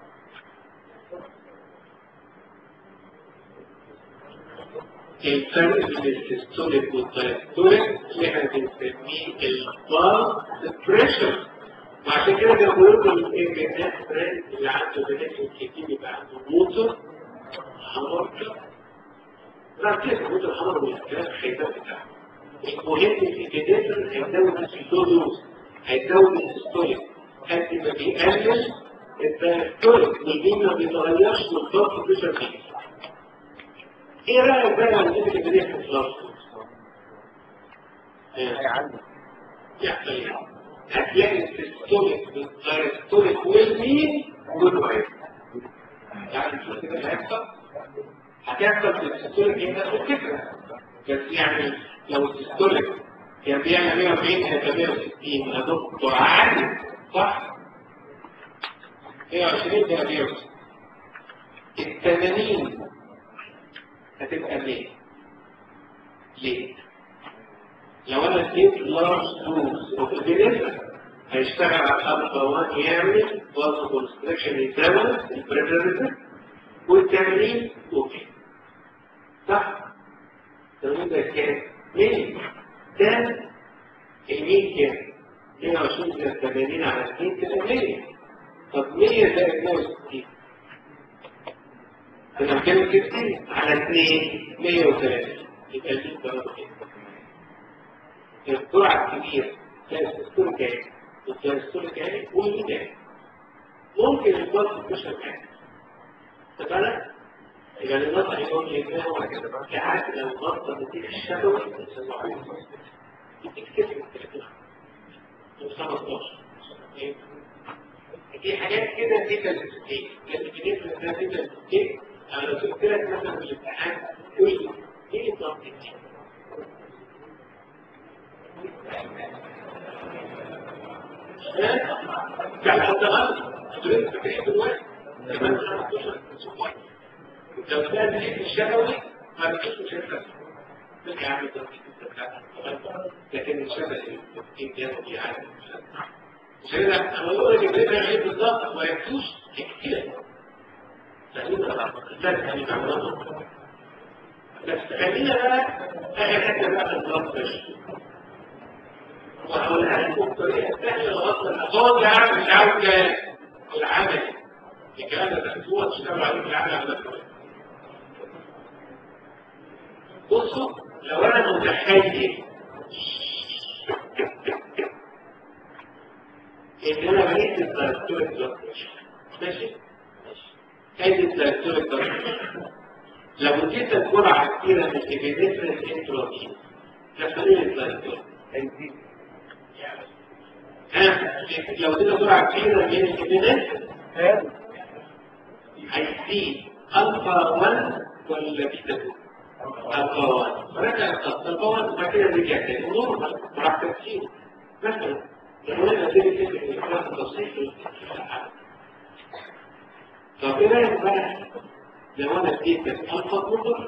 الفرق بين السيستوليك والدايستوليك اللي احنا بنسميه البار بريشر وعشان كده كانوا بيقولوا الناس اللي عنده بنات كتير يبقى عنده موتور حمر لا كده موتور حمر والكلام الخيبات بتاعه المهم الانتداسر هيزود السيتوزوس هيزود السيستوليك قد ما بيقلل الدايستوليك والبين ما بيتغيرش والضغط بريشر فيه ايه رايك بقى لما تيجي تبنيه في الفلاس؟ يعني هتلاقي السيستوليك والدايستوليك والمين كله هيحصل يعني شو كده اللي هيحصل؟ هتحصل في السيستوليك هي نفس الفكره بس يعني لو السيستوليك كان بيعمل 140 هيبقى 160 ده دكتور عادي صح؟ 120 ده 160 ال 80 هتبقى 100 ليه؟ لو انا اديت لارج دوز اوف ابيليشن هيشتغل على الالفا 1 يعمل فازو كونستريكشن يزود البريفرنس والتمرين اوكي صح؟ التمرين ده كام؟ 100 ده ال 100 كام؟ 120 زائد 80 على 2 تبقى 100 طب 100 زائد 160 انا بتكلم كتير على 2 130 يبقى دي درجه الجرعة الكبيرة الدستور كام والدستور كام والميدان ممكن الضغط مش كام تبالك يبقى الضغط هيكون ايه كعاد لو ضغط بتيجي الشبكة بتتكسر التلاتة 15 في حاجات كده دي تلاتين لكن بالنسبة لده دي تلاتين انا لو قلت لك مثلا في الامتحان قول لي ايه الضغط دي يعني حتى غلط تريد تكريم الوقت لو كان في الشفوي ما بتشوفش مش هيفرق لك يا عم لكن الشفوي بياخد يعني مش كده انا بقول لك الجريمه غير بالظبط ما يكتوش كتير لكن الثالث يعني معلومات بس خلينا بقى اخر حته بقى في البلاد بريشر وهقولها لكم بطريقه سهله لغايه ما هو ده عامل مش عاوز العمل الكلام ده تحسوه تشتغلوا عليه في العمل على بصوا لو انا متخيل ان انا بقيت الدايركتوريك بلاد بريشر ماشي ادي الدايركتوريك بلاد بريشر لو اديت الجرعه كتيره من الابنفرين انتروبين تخلي الدايركتوريك ها لو اديت جرعه كتيره من الابنفرين هيزيد الفا 1 ولا بيتا 2 الفا 1 فرجع الفا 1 وبعد كده رجع تاني نورمال راح تركيز مثلا لو انا اديت فكره الكلام البسيط طب ايه رايك بقى لو انا اديتك الفا بلوكر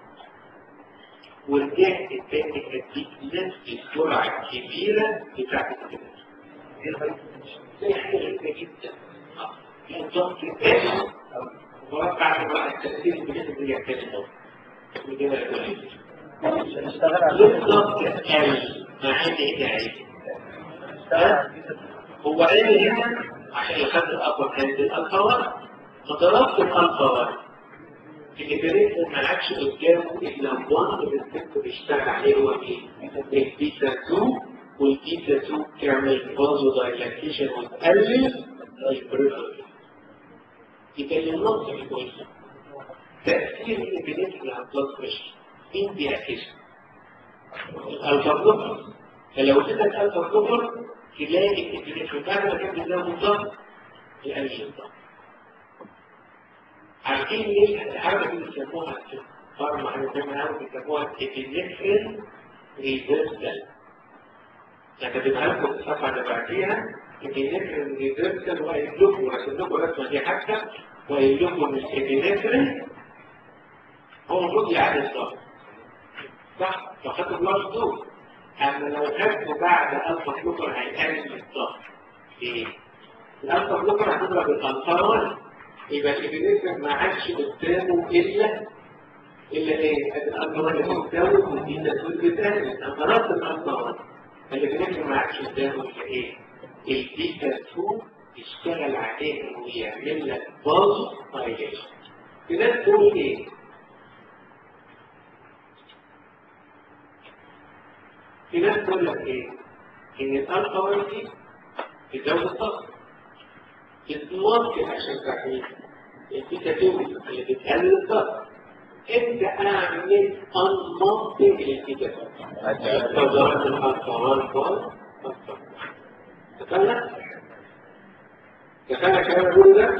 ورجعت تاني اديك نفس الجرعه الكبيره بتاعت الكلام دي حاجه غريبه جدا الضغط الثاني ورفع بقى التأثير بجانب رجع تاني ضغط بالضغط الثاني مع ان ايه عيب هو قال هنا عشان يخلي الأكبر كانت الألفا فضربت الألفا اللي كانت ما عادش قدامه إلا one بالست بيشتغل عليه هو مين؟ البيتا 2 والبيتا 2 تعمل فازو دايلاكيشن وتقلل البريفر يبقى النقطة كويسة تأثير الإبنات على البلاد بريشر مين بيعكسه؟ الألفا بلوكر فلو اديتك الفا بلوكر تلاقي الإبنات بعد ما كان بيزود الضغط يقلل الضغط عارفين ليه الحاجة دي بيسموها في الفارما حاجة زي ما عارف بيسموها ابنفرين ريفرسال يعني بيبقى لكم الصفحة اللي بعديها ابنفرين ريفرسال وقايل لكم رسم لكم الرسمة دي حتى وقايل لكم ان الابنفرين هو المفروض يعادل الضغط صح؟ فخدوا بلاش دول اما لو خدته بعد الفا بلوكر هيقلل الضغط ليه؟ الالفا بلوكر هتضرب الانفار يبقى الابنفرين ما عادش قدامه الا الا ايه؟ الانفار اللي قدامه والدينا تقول بتاني اما ضربت الانفار الابنفرين ما عادش قدامه الا ايه؟ البيتا 2 يشتغل عليه ويعمل لك باز فايليشن كده تقول ايه؟ في ناس تقول لك ايه؟ ان الالفا واي دي بتزود الضغط بتماركت عشان تحميك البيتا 2 اللي بتقلل الضغط انت اعمل انماركت للبيتا 2 فضربت الالفا 1 1 تفهمنا؟ تفهمنا الكلام اللي ده؟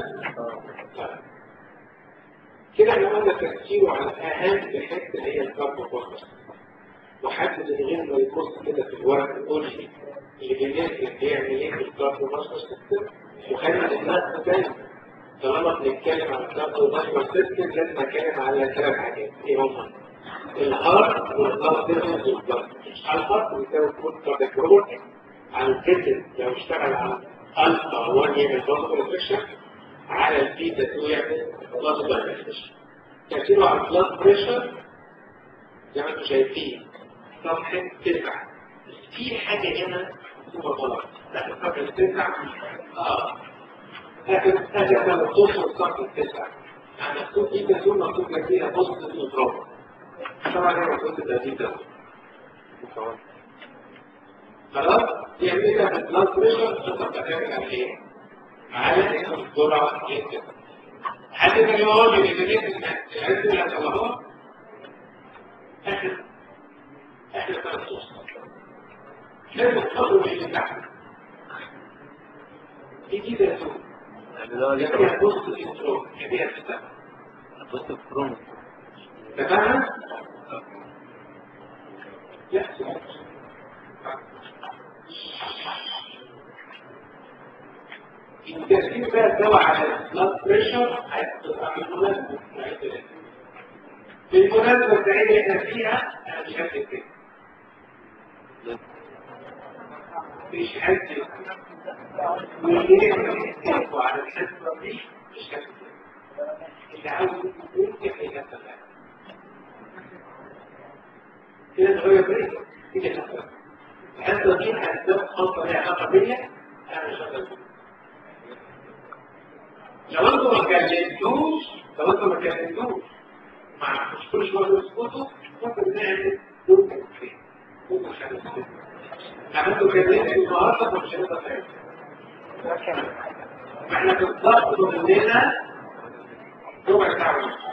كده احنا قلنا تفكيره على اهم حته هي الكاربوفوسفات وحدد من غير ما يبص كده في الورق يقول لي اللي بينزل بيعمل ايه في الكاربوفوسفات سيستم وخلي الناس تاني طالما بنتكلم على الكاربوفوسفات سيستم لازم نتكلم على ثلاث حاجات ايه هما؟ الهارت والهارت سيستم والبلد الهارت بيساوي كود كارديكرول على الكتل لو اشتغل على الفا 1 يعمل بلد انفكشن على البيتا 2 يعمل بلد انفكشن تأثيره على البلد بريشر زي ما انتم شايفين صفحة تسعة في حاجة هنا هو غلط لا صفحة تسعة اه لكن هذا كان توصل صفحة تسعة يعني مكتوب دي تسوم مكتوب لك فيها بوست الإضراب طبعا هي مكتوب تدريب ده خلاص يعمل لك البلاد بريشر انت بتعتمد على ايه؟ على الجرعة جدا حد كان يقول لي ان العلم اللي هتطلعوها اخر اخر ثلاث صوص لازم تخرج اللي تحت دي كده سوق فيها بوست الانترو فيها ستة بص الكروم تفهم؟ لا التأثير بقى الدواء على البلاد بريشر هيبقى بالمناسبة بالمناسبة السعيدة احنا فيها انا مش هكتب كده مش هكتب واللي يكتب على الحسبة دي مش هكتب اللي عاوز يكتب يكتب في ناس غير بريك تيجي الحصه الحصه دي اسباب خاصه لها علاقه بيا انا مش هقدر لو انتوا ما كلمتوش لو انتوا ما كلمتوش مع مش كل شويه تسكتوا ممكن نعمل دور تكفير ممكن خمس عملتوا كلمتوا النهارده فمش هنقدر نعمل احنا بالضبط مننا ربع ساعه ونص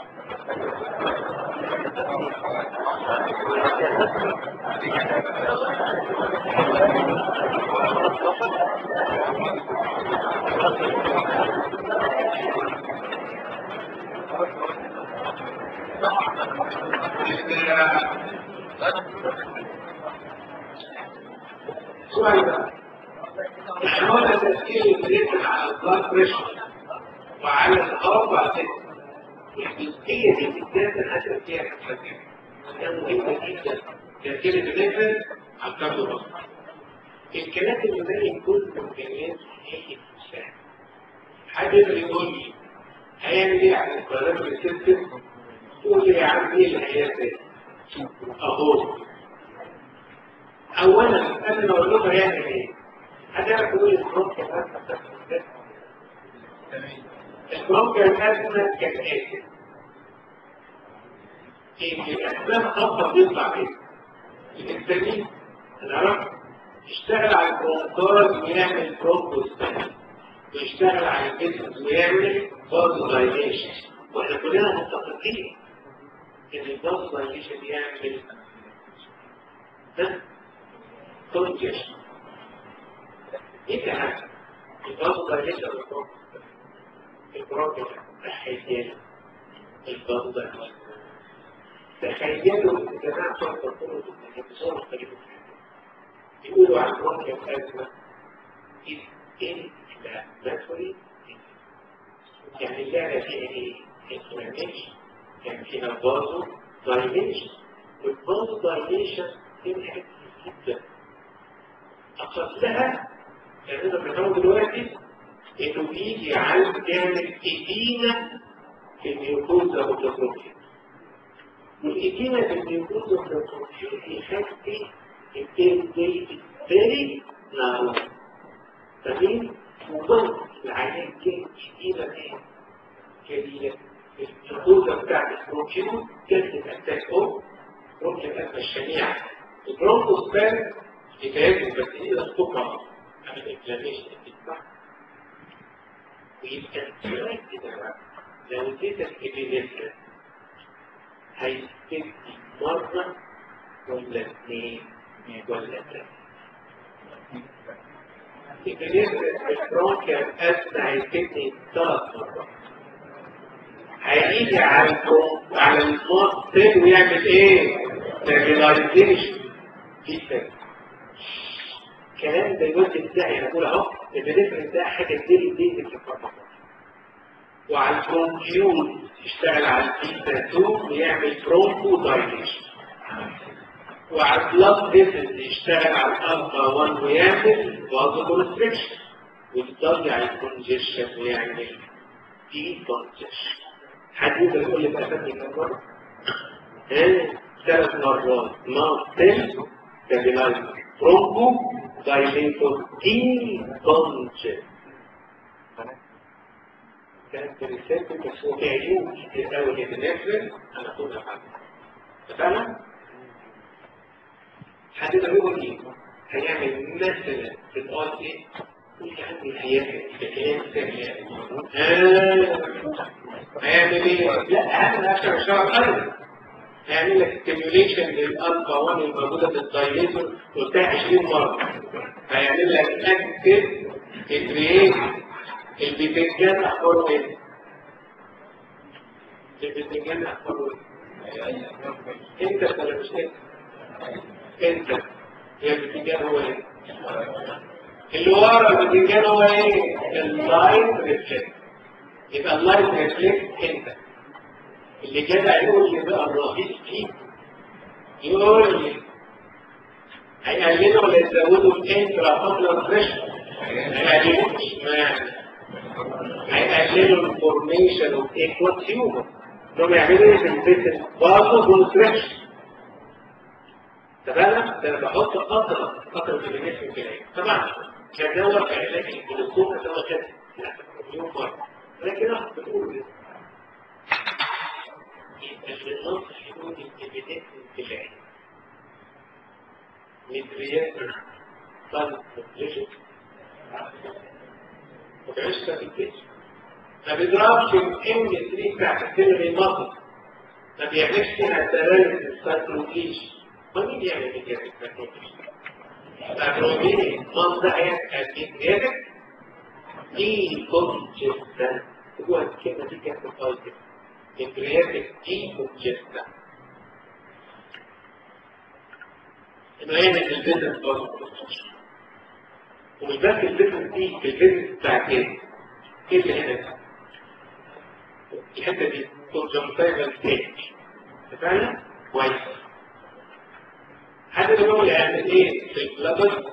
سؤال بقى احنا قلنا تسكيل بنسبة على البلاد بريشر وعلى الهواء وعلى الجسم الجزئية دي بالذات الحسن فيها كتير ده مهمة جدا تسكيل بنسبة على الكارديو الكلام اللي باقي كل الامكانيات هي المساعدة حد يقدر يقول لي هيعمل ايه على القرارات السيستم تقول لي يا عم ايه اللي هيعمل اهو اولا قبل ما اقول لكم هيعمل ايه هتعرف تقول البرونك البرونك الازمه كالاتي ايه الاسباب خاصه بيطلع ايه الانسانين نعرف يشتغل على البرونكار ويعمل برونكوستاني ويشتغل على الجسم ويعمل بارد دايليشن واحنا كلنا متفقين ان البارد دايليشن يعمل ده كونجيشن ايه ده حاجه البارد دايليشن البرونكار تخيل البارد دايليشن تخيلوا ان جماعه بتوع الدكتور بيتصوروا مختلفين يقولوا عن برونكيال ازمه inflammatory يعني اللعبة فيها ايه؟ inflammation يعني فيها بازو dilation والبازو dilation دي من حاجات جدا أقصدها يعني أنا بنحاول دلوقتي إنه بيجي عايز تعمل إديمة في الميوكوزا والبروتين والإديمة في الميوكوزا والبروتين يخلي التيم دي very narrow فمين وضغط العيان كان شديدة ايه كبيرة الجلوكوزا بتاعت البروتين كانت اتاك او بروتين الازمة الشنيعة البرونكوسبان بتاعت بس هي الصبح عن الانفلاميشن بتاعها ويبقى السؤال كده بقى لو اديتك ابيليتر هيستدي مرة ولا اثنين ولا ثلاثة بالنسبة للبرونكيال أسمع هيفيدني ثلاث مرات هيجي على البرونك على المصل ويعمل ايه؟ ستابلايزيشن جدا الكلام ده يودي ازاي انا بقول اهو البنفرين ده حاجه كتير بيزك في الفرق وعلى البرونكيول يشتغل على البيتا 2 ويعمل برونكو دايليشن وعلى البلاد فيسل يشتغل على الالفا 1 ويعمل فازو كونستريكشن ويضيع الكونجيشن ويعمل دي كونجيشن حد يقدر يقول لي بقى فاتني كام مره؟ ها ثلاث مرات ماستل ستابلايزر برونكو دايليتور دي كونجيشن كانت رسالة بس هو في عيوب كتير قوي للنفس انا كنت افهمها اتفقنا؟ حد يقول ايه؟ هيعمل مثلا في الاي ايه؟ يقول عندي هيعمل بكلام سهل هيعمل ايه؟ لا اهم عشان الشرع ايضا هيعمل لك ستيميوليشن للالفا 1 الموجوده في الدايليتور قلتها 20 مره هيعمل لك اكتف كرييت البتنجان اخباره ايه؟ البتنجان اخباره ايه؟ انت ولا مش انت؟ انت هي البتنجان هو ايه؟ اللي ورا البتنجان هو ايه؟ اللايت ريفلكت يبقى اللايت ريفلكت انت اللي جدع يقول لي بقى الرهيب فيه يقول لي هيقللوا ولا يزودوا الانترا فاكلر بريشر هيقللوا اشمعنى هيقللوا الفورميشن اوف ايكوال تيومر انهم يعملوا ايه في البيت برضه كونستراكشن تمام ده انا بحط قطره قطره الجسم في العين طبعا كدواء في علاج الجلوكوما دواء كده مليون مره لكن انا بقول يبقى اللي نص حدود الجسم في العين متريات طن مبلشت وبعشتها في الجسم ما بيضربش الام 3 بتاعت السيلري مصر ما بيعملش فيها دلالة السايكلوكيش ما مين يعمل كده السايكلوكيش السايكلوكيش مصر هيبقى زيادة دي كونجستا هو الكلمة دي كانت الفايدة مترياتك دي كونجستا انه هنا البيزنس برضه ومش بس البيزنس دي البيزنس بتاعت ايه؟ ايه اللي هنا؟ الحته دي كونجنكتيفال ستيج اتفقنا؟ كويس حد منهم يعمل ايه في البلابل؟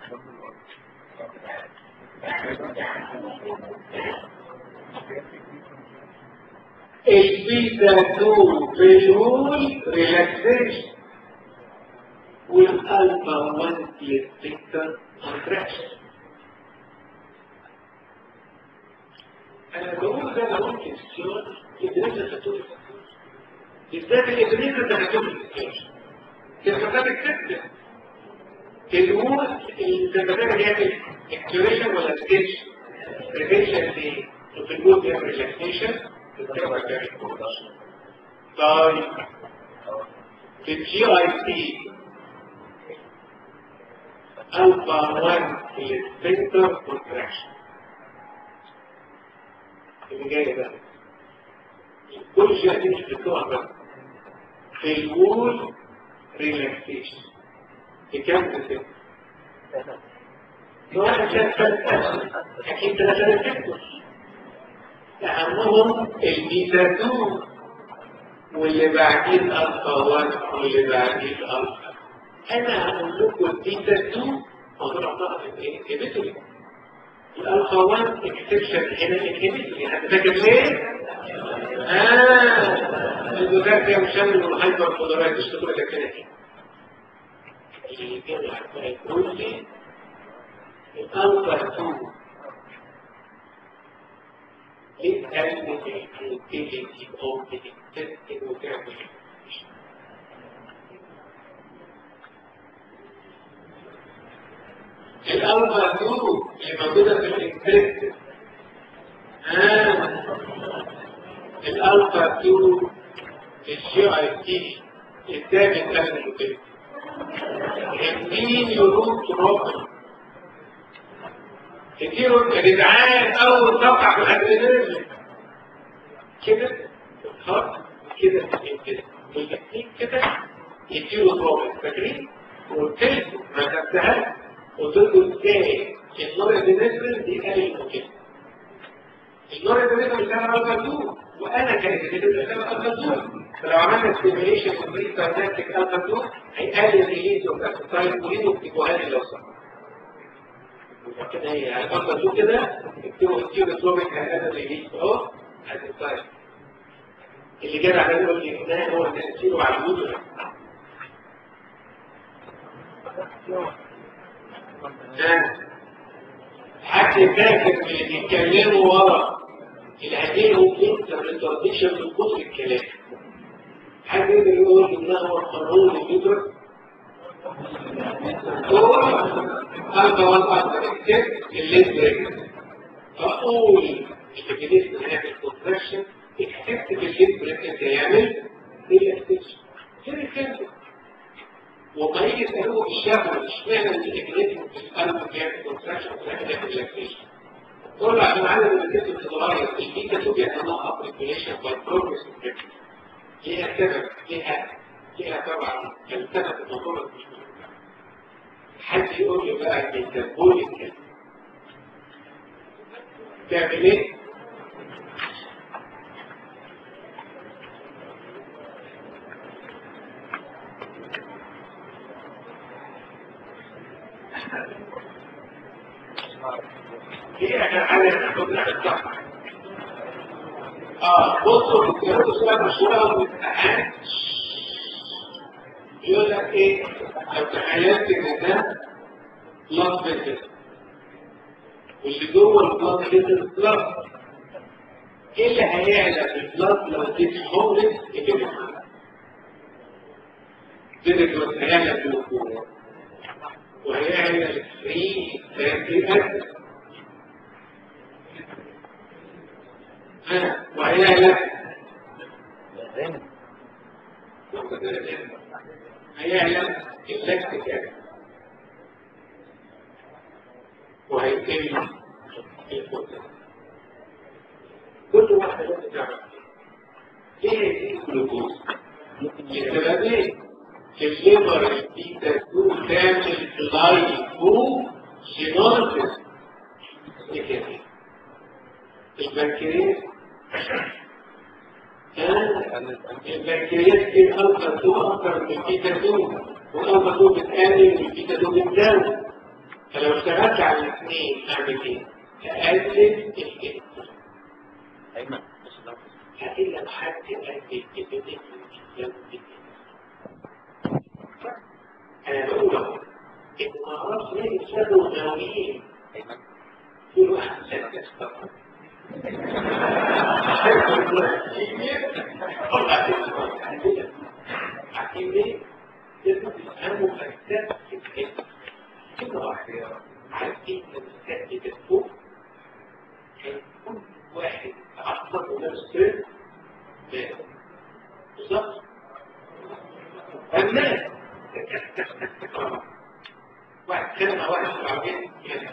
البيتا 2 فيول ريلاكسيشن والالفا 1 ريستريكتور كونتراكشن انا بقول ده انا ممكن سيون يدرس الفاتوري بالذات الادريس ده هتقول كيف كتاب الكتب الوول الكتابات اللي هي اكتوريشن ولا سكتش ريفيشن دي في الوول بيعمل ريلاكسيشن طيب في الجي اي سي الفا 1 السبنتر كونتراكشن اللي جاي ده كل شيء دي مش بتوع بس في الوول ريلاكسيشن في كام بسنة واحد كان ثلاث اكيد ثلاثة سيكتور اهمهم الميزاتون واللي بعديه الالفا 1 واللي بعديه الالفا انا هقول لكم الميزاتون موضوع طاقه ايه؟ انهبيتوري الالفا 1 اكسبشن هنا انهبيتوري حد فاكر ليه؟ اه البوتاسيوم مشامل والهايبر بولاريز اشتغل لك كده اللي كده هيقول لي الالفا 2 اسأل الانتيجنسي اوف الانتستين وتعمل الالفا 2 اللي موجوده في الانتستين آه. الالفا 2 الجي اي تي الثاني الثاني كده الدين يروح تروح كتير يا جدعان اول صفحه في الادرينالين كده خط كده كده والاثنين كده يديله ضربه فاكرين؟ قلت لكم ما خدتهاش قلت لكم ازاي النور الادرينالين دي قال المكان النور الادرينالين مش انا الفا 2 وانا كانت الادرينالين انا الفا 2 فلو عملنا ستيميليشن وبريد كارناتيك الفا 2 هيقلل الريليز اوف اسيتايل واكتبوها لي لو سمحت كده هي هتفضل شو كده اكتبوا اكتبوا اسلوبك هذا اللي اهو اسيتايل اللي جاب على يقول لي ده هو تاثيره على الوجود حد فاكر من اللي بيتكلموا ورا اللي هديهم انت ريتارديشن من كتر الكلام حد يقدر يقول ان هو قانون اليدرس دول أربعة والأربعة اكتب الليد بريك أقول الميكانيزم هيعمل كونتراكشن اكتبت بالليد بريك انت يعمل ريلاكسيشن كده كده وما يجي يسألوه في الشغل اشمعنى الميكانيزم في القلب بيعمل كونتراكشن وبيعمل ريلاكسيشن كل عشان عدد الميكانيزم بتتغير البيتا تو بيتنقى بريكوليشن باي بروجرس ليها سبب ليها ليها طبعا السبب الموضوع مش حد يقول لي بقى الميتابوليك تعمل ايه؟ هي احنا حاليا ناخد الصح اه بصوا الكيروس بقى مشهوره والامتحان يقول لك ايه لو تخيلت ان ده بلس فيزل واللي جوه البلس فيزل بلس ايه اللي هيعلى في البلس لو اديت حمرة اللي درجة هيعلى في الوقوع وهيعلى الفري فاتي أكل ها وهيعلى هيعلى اللاكتيك أكل وهيتم الفوتر كل واحدة لازم تعرف ايه دي الجلوكوز السببين الليبر البيتا 2 تعمل لايفو سينوزس البنكرياس البنكرياس في الفا 2 اكتر من البيتا 2 والالفا 2 بتقلل والبيتا 2 بتزود فلو اشتغلت على الاثنين اعمل ايه؟ اقلل الانسولين ايمن هتلاقي لو حد قلل الانسولين انا بقول لك ان ما اعرفش ليه يشتغلوا غاويين ايمن كل واحد سنة يستطيع عارفين ليه؟ لازم تفهموا فلسفة الحكم كده واحدة عارفين فلسفة الفوق كان كل واحد تعصب ولابس سر بالظبط الناس واحد كلمة واحد في العربية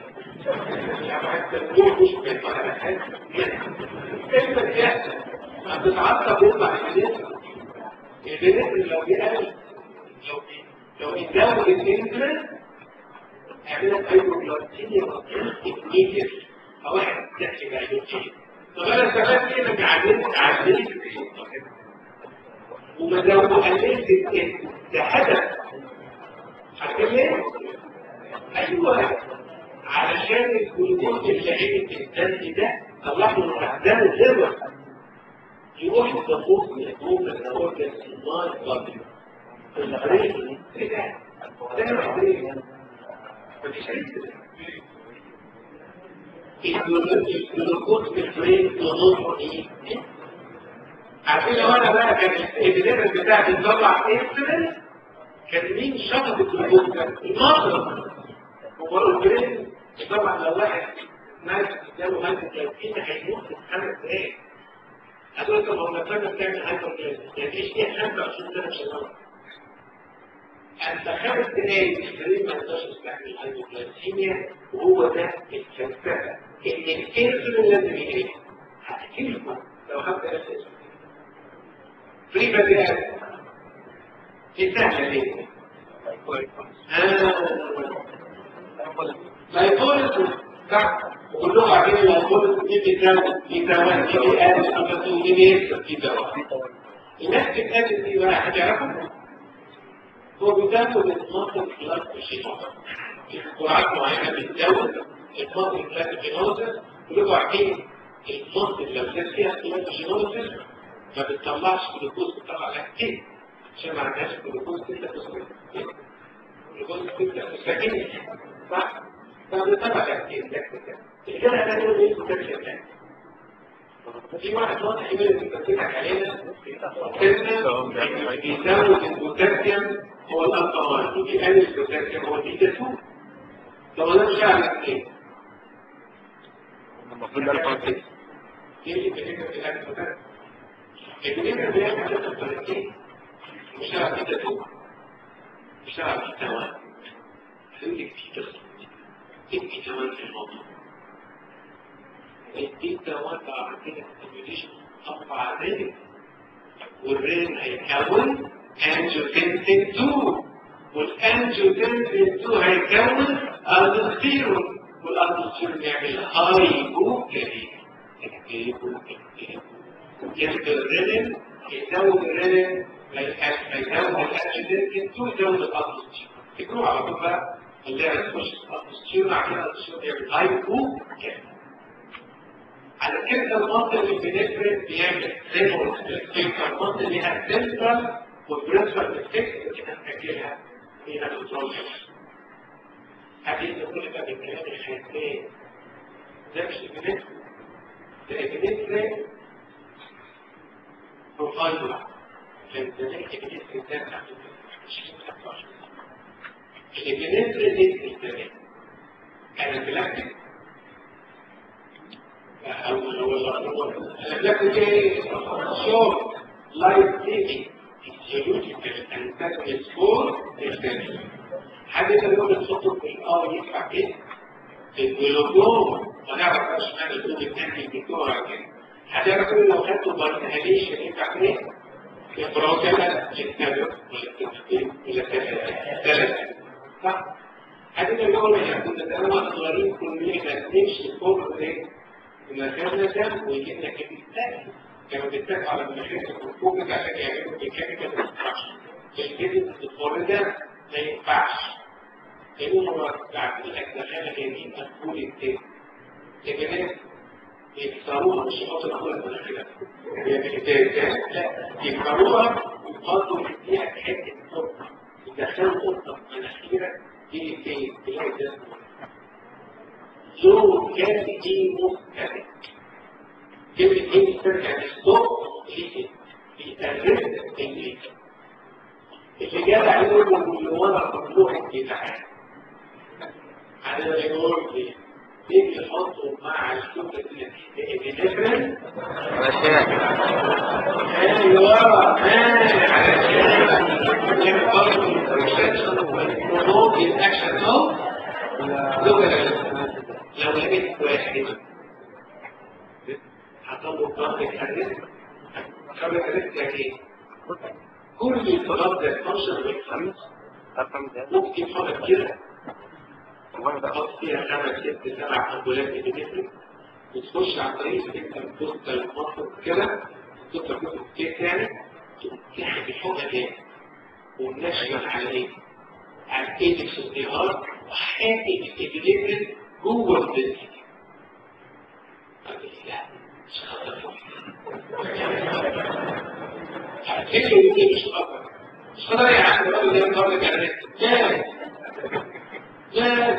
كيف بيحصل؟ ما بتتعصب يطلع الجنين الجنين لو بيقل لو بي لو بيزود الانسولين يعمل لك هايبوجلايكيميا ايميديت او واحد تحكي بقى يوتيوب طب انا استفدت ايه انك علمت علمت وما زود قللت الاسم ده هدف عارفين ليه؟ ايوه علشان الجلوكوز اللي عينة الدم ده طلع له الدم زبر يروح الضغوط من الجوف اللي هو كان النار الضغط البريد ايه ده؟ ده البريد مفيش الجلوكوز في البريد نظره ايه؟ عارفين لو انا بقى كان الابيديمس بتاعتي تطلع انسولين كان مين شخص الجلوكوز ده؟ المصرف وبرضه البريد طبعا لو واحد ناس قدامه هايبر جلايكيميا هيموت في خمس دقايق هتقول لك هو مثلا بتعمل هايبر جلايكيميا يعني ايش ايه 25 سنه شغال انت خمس دقايق البريد ما يقدرش يستحمل هايبر جلايكيميا وهو ده الفلسفه ان الانسولين لازم يقل هحكي لكم لو خدت اساس فري بديهات دي سهله ليه؟ لايكوليس صح وكلهم عارفين اللايكوليس دي بتساوي دي سواء دي بيقل خمسة دي بيكسب دي سواء الناس بتقلل دي بقى حد يعرفها هو بيزود المنطق خلاص الشيء في جرعات معينة بتزود المنطق خلاص الجينوزس كلكم عارفين المنطق لو زاد فيها خلاص الجينوزس ما بتطلعش جلوكوز بتطلع لاكتين عشان ما عندهاش جلوكوز 6% جلوكوز 6% صح؟ فبالطبع تأثير الجرعة ده يقول ايه بوتنشال في واحد واضح يقول لك بتفتح علينا بيزود البوتاسيوم هو الالقمان وبيقلل البوتاسيوم هو البيتا 2 طب انا مش هعمل ايه؟ المفروض ده الكونسيبت ايه اللي بيفكر في الاكل ده؟ البيتا بيعمل كده الطريقتين مش هعمل بيتا 2 مش هعمل بيتا 1 عندك في تصل ادي كمان في الموضوع البيتا 1 بعد كده ستيميوليشن اربع ذلك والرين هيكون انجيوتنسين 2 والانجيوتنسين 2 هيكون الدوستيرون والالدوستيرون يعمل هايبو كليميا يبقى الرين يزود الرين هيزود الانجيوتنسين 2 يزود الالدوستيرون تكونوا على طول بقى اللي هي تخش الدوستيرون عشان الدوستيرون يعمل هايبو كليميا على كده المنطق اللي بنفرد بيعمل ريموت الفكرة المنطق ليها سنترال والبرنسبل افكت اللي هنحكيها في نفس حديث كل ما بالكلام الخيالي ده مش ابنك ده ابنك بروفايل واحد كان زمان ابنك ده بتاع 20 15 الابنك ده زمان كان بلاكتيك او هو البلاكتيك ايه شورت لايف سيفنج physiological antagonist for extension حد يقدر يقول الخطوة في الآر يدفع ايه؟ الجلوكوم هنعرف بقى اشمعنى الجلوكوم الثاني الدكتور كده حد يعرف يقول لو خدته بالانهاليشن يدفع ايه؟ البروكالا للتابع ولا ثلاثة صح؟ حد يقدر يقول احنا كنا زمان صغيرين كلنا ما نمشي فوق ايه؟ المكان ده ويجي لنا كده كانوا بيتفقوا على المشاكل والفوكس عشان يعملوا ميكانيكال ديستراكشن الجديد الفور ده ما ينفعش لانه هو بعد الدخانه جايين مقبول التاني الجنات يكسروها مش يحطوا الأول من كده لا يكسروها ويحطوا فيها حته قطه يدخلوا قطه مناخيره دي فين تلاقي ده لو كان دي مختلف كلمة ايه ترجع للصوت بيقرب اللي اللي جاب عليهم اللي ورا ممنوع بتاعه على الجنور دي تيجي تحطه مع الكتب الابنفرين ايوه علشان يبقى الريسبشن والبروموت الاكشن اوف لو لقيت واحد حصل ضغط الحديث خبر الحديث يعني ايه؟ كل الضغط ده فانكشن بالخمس ممكن حاجه كده تحط فيها خمس ست سبع امبولات بتفرق وتخش عن طريق تكتب بوست المنطق كده تكتب بوست كيس يعني تحكي الحوضه كده ونشغل على ايه؟ على ايدكس الظهار وحاكي الابليبل جوه البنت هتحسوا ان دي مش خطر مش خطر يا عم الراجل ده النهارده كان لا لا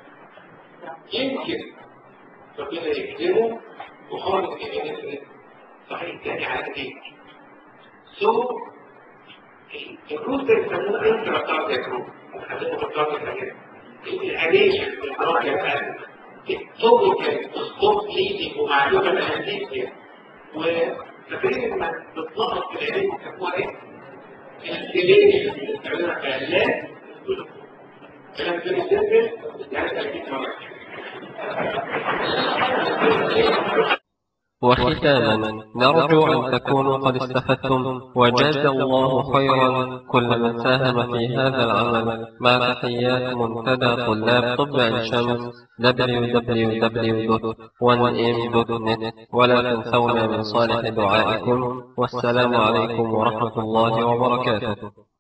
يمكن ربنا يكرمه وخالص كمان صحيح تاني على دي سو الكروز ده يسموه انترا كاردياك كروز هتبقى كاردياك كمان الانيشن الكاردياك التوبيكال ستوب ليدنج ومعلومه الهندسيه وفاكرين لما بتنقط في العلم بيسموها ايه؟ الانتليجنس اللي بتعملها كلام كلام فيري سيمبل يعني 30 مره وختاما نرجو أن تكونوا قد استفدتم وجزى الله خيرا كل من ساهم في هذا العمل مع تحيات منتدى طلاب طب عين شمس www.1m.net ولا تنسونا من صالح دعائكم والسلام عليكم ورحمة الله وبركاته